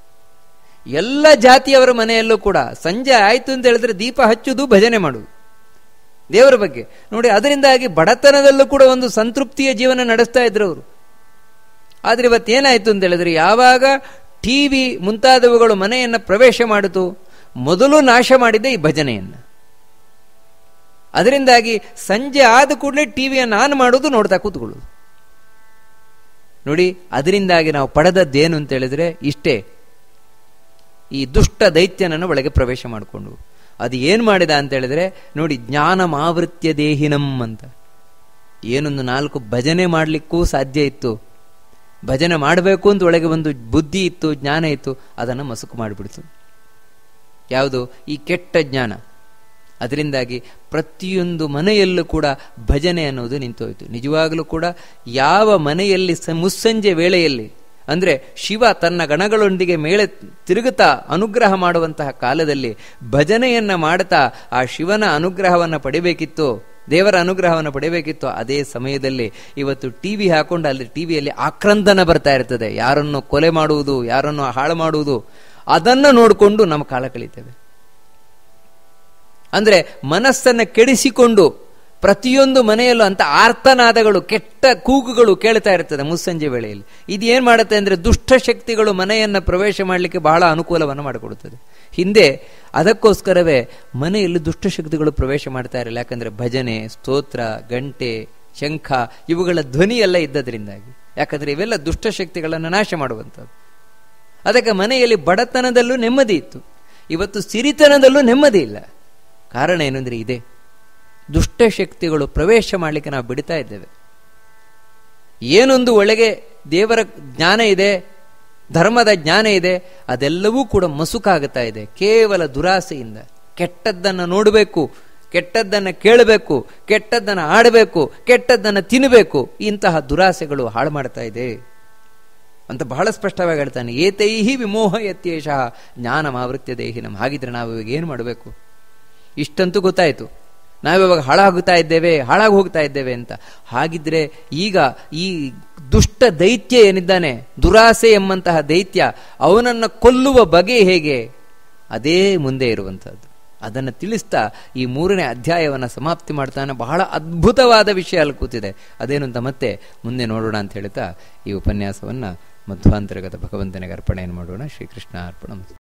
Speaker 1: ಎಲ್ಲ ಜಾತಿಯವರ ಮನೆಯಲ್ಲೂ ಕೂಡ ಸಂಜೆ ಆಯ್ತು ಅಂತ ಹೇಳಿದ್ರೆ ದೀಪ ಹಚ್ಚುದು ಭಜನೆ ಮಾಡುದು ದೇವರ ಬಗ್ಗೆ ನೋಡಿ ಅದರಿಂದಾಗಿ ಬಡತನದಲ್ಲೂ ಕೂಡ ಒಂದು ಸಂತೃಪ್ತಿಯ ಜೀವನ ನಡೆಸ್ತಾ ಇದ್ರು ಅವರು ಆದ್ರೆ ಇವತ್ತೇನಾಯ್ತು ಅಂತ ಹೇಳಿದ್ರೆ ಯಾವಾಗ ಟಿವಿ ಮುಂತಾದವುಗಳು ಮನೆಯನ್ನು ಪ್ರವೇಶ ಮಾಡಿತು ಮೊದಲು ನಾಶ ಮಾಡಿದ್ದೆ ಈ ಭಜನೆಯನ್ನು ಅದರಿಂದಾಗಿ ಸಂಜೆ ಆದ ಕೂಡಲೇ ಟಿವಿಯನ್ನು ಆನ್ ಮಾಡೋದು ನೋಡ್ತಾ ಕೂತ್ಕೊಳ್ಳೋದು ನೋಡಿ ಅದರಿಂದಾಗಿ ನಾವು ಪಡೆದದ್ದೇನು ಅಂತ ಹೇಳಿದ್ರೆ ಇಷ್ಟೇ ಈ ದುಷ್ಟ ದೈತ್ಯನನ್ನು ಒಳಗೆ ಪ್ರವೇಶ ಮಾಡಿಕೊಂಡು ಅದು ಏನು ಮಾಡಿದ ಅಂತ ಹೇಳಿದ್ರೆ ನೋಡಿ ಜ್ಞಾನ ಮಾವೃತ್ಯ ದೇಹಿನಂ ಅಂತ ಏನೊಂದು ನಾಲ್ಕು ಭಜನೆ ಮಾಡಲಿಕ್ಕೂ ಸಾಧ್ಯ ಇತ್ತು ಭಜನೆ ಮಾಡಬೇಕು ಅಂತ ಒಳಗೆ ಒಂದು ಬುದ್ಧಿ ಇತ್ತು ಜ್ಞಾನ ಇತ್ತು ಅದನ್ನು ಮಸುಕು ಮಾಡಿಬಿಡ್ತು ಯಾವುದು ಈ ಕೆಟ್ಟ ಜ್ಞಾನ ಅದರಿಂದಾಗಿ ಪ್ರತಿಯೊಂದು ಮನೆಯಲ್ಲೂ ಕೂಡ ಭಜನೆ ಅನ್ನೋದು ನಿಂತೋಯ್ತು ನಿಜವಾಗಲೂ ಕೂಡ ಯಾವ ಮನೆಯಲ್ಲಿ ಸ ಮುಸ್ಸಂಜೆ ವೇಳೆಯಲ್ಲಿ ಅಂದ್ರೆ ಶಿವ ತನ್ನ ಗಣಗಳೊಂದಿಗೆ ಮೇಲೆ ತಿರುಗುತ್ತಾ ಅನುಗ್ರಹ ಮಾಡುವಂತಹ ಕಾಲದಲ್ಲಿ ಭಜನೆಯನ್ನ ಮಾಡ್ತಾ ಆ ಶಿವನ ಅನುಗ್ರಹವನ್ನ ಪಡಿಬೇಕಿತ್ತು ದೇವರ ಅನುಗ್ರಹವನ್ನು ಪಡಿಬೇಕಿತ್ತು ಅದೇ ಸಮಯದಲ್ಲಿ ಇವತ್ತು ಟಿವಿ ಹಾಕೊಂಡು ಅಲ್ಲಿ ಟಿವಿಯಲ್ಲಿ ಆಕ್ರಂದನ ಬರ್ತಾ ಇರ್ತದೆ ಯಾರನ್ನು ಕೊಲೆ ಮಾಡುವುದು ಯಾರನ್ನು ಹಾಳು ಮಾಡುವುದು ಅದನ್ನ ನೋಡಿಕೊಂಡು ನಮ್ಮ ಕಾಲ ಕಳೀತೇವೆ ಅಂದ್ರೆ ಮನಸ್ಸನ್ನ ಕೆಡಿಸಿಕೊಂಡು ಪ್ರತಿಯೊಂದು ಮನೆಯಲ್ಲೂ ಅಂತ ಆರ್ತನಾದಗಳು ಕೆಟ್ಟ ಕೂಗುಗಳು ಕೇಳ್ತಾ ಇರ್ತದೆ ಮುಸ್ಸಂಜೆ ವೇಳೆಯಲ್ಲಿ ಇದು ಏನ್ ಮಾಡುತ್ತೆ ಅಂದ್ರೆ ದುಷ್ಟ ಶಕ್ತಿಗಳು ಮನೆಯನ್ನ ಪ್ರವೇಶ ಮಾಡಲಿಕ್ಕೆ ಬಹಳ ಅನುಕೂಲವನ್ನು ಮಾಡಿಕೊಡುತ್ತದೆ ಹಿಂದೆ ಅದಕ್ಕೋಸ್ಕರವೇ ಮನೆಯಲ್ಲಿ ದುಷ್ಟಶಕ್ತಿಗಳು ಪ್ರವೇಶ ಮಾಡ್ತಾ ಇರಲಿಲ್ಲ ಯಾಕಂದ್ರೆ ಭಜನೆ ಸ್ತೋತ್ರ ಗಂಟೆ ಶಂಖ ಇವುಗಳ ಧ್ವನಿ ಎಲ್ಲ ಇದ್ದದ್ರಿಂದಾಗಿ ಯಾಕಂದ್ರೆ ಇವೆಲ್ಲ ದುಷ್ಟಶಕ್ತಿಗಳನ್ನು ನಾಶ ಮಾಡುವಂಥದ್ದು ಅದಕ್ಕೆ ಮನೆಯಲ್ಲಿ ಬಡತನದಲ್ಲೂ ನೆಮ್ಮದಿ ಇತ್ತು ಇವತ್ತು ಸಿರಿತನದಲ್ಲೂ ನೆಮ್ಮದಿ ಇಲ್ಲ ಕಾರಣ ಏನಂದ್ರೆ ಇದೆ ದುಷ್ಟಶಕ್ತಿಗಳು ಪ್ರವೇಶ ಮಾಡಲಿಕ್ಕೆ ನಾವು ಬಿಡ್ತಾ ಇದ್ದೇವೆ ಏನೊಂದು ಒಳಗೆ ದೇವರ ಜ್ಞಾನ ಇದೆ ಧರ್ಮದ ಜ್ಞಾನ ಇದೆ ಅದೆಲ್ಲವೂ ಕೂಡ ಮಸುಕಾಗುತ್ತಾ ಇದೆ ಕೇವಲ ದುರಾಸೆಯಿಂದ ಕೆಟ್ಟದ್ದನ್ನು ನೋಡಬೇಕು ಕೆಟ್ಟದ್ದನ್ನು ಕೇಳಬೇಕು ಕೆಟ್ಟದ್ದನ್ನು ಆಡಬೇಕು ಕೆಟ್ಟದ್ದನ್ನು ತಿನ್ನಬೇಕು ಇಂತಹ ದುರಾಸೆಗಳು ಹಾಳು ಮಾಡ್ತಾ ಇದೆ ಅಂತ ಬಹಳ ಸ್ಪಷ್ಟವಾಗಿ ಹೇಳ್ತಾನೆ ಏತೈಹಿ ವಿಮೋಹ ಯತ್ಯೇಷ ಜ್ಞಾನ ಮಾವೃತ್ಯ ದೇಹಿನಂ ಹಾಗಿದ್ರೆ ನಾವು ಇವಾಗ ಏನು ಮಾಡಬೇಕು ಇಷ್ಟಂತೂ ಗೊತ್ತಾಯಿತು ನಾವಿವಾಗ ಹಾಳಾಗುತ್ತಾ ಇದ್ದೇವೆ ಹಾಳಾಗಿ ಹೋಗ್ತಾ ಇದ್ದೇವೆ ಅಂತ ಹಾಗಿದ್ರೆ ಈಗ ಈ ದುಷ್ಟ ದೈತ್ಯ ಏನಿದ್ದಾನೆ ದುರಾಸೆ ಎಂಬಂತಹ ದೈತ್ಯ ಅವನನ್ನು ಕೊಲ್ಲುವ ಬಗೆ ಹೇಗೆ ಅದೇ ಮುಂದೆ ಇರುವಂತಹದ್ದು ಅದನ್ನು ತಿಳಿಸ್ತಾ ಈ ಮೂರನೇ ಅಧ್ಯಾಯವನ್ನು ಸಮಾಪ್ತಿ ಮಾಡ್ತಾನೆ ಬಹಳ ಅದ್ಭುತವಾದ ವಿಷಯ ಅಲ್ಲಿ ಕೂತಿದೆ ಅದೇನು ಅಂತ ಮತ್ತೆ ಮುಂದೆ ನೋಡೋಣ ಅಂತ ಹೇಳ್ತಾ ಈ ಉಪನ್ಯಾಸವನ್ನ ಮಧ್ವಾಂತರ್ಗತ ಭಗವಂತನಿಗೆ ಅರ್ಪಣೆಯನ್ನು ಮಾಡೋಣ ಶ್ರೀಕೃಷ್ಣ ಅರ್ಪಣ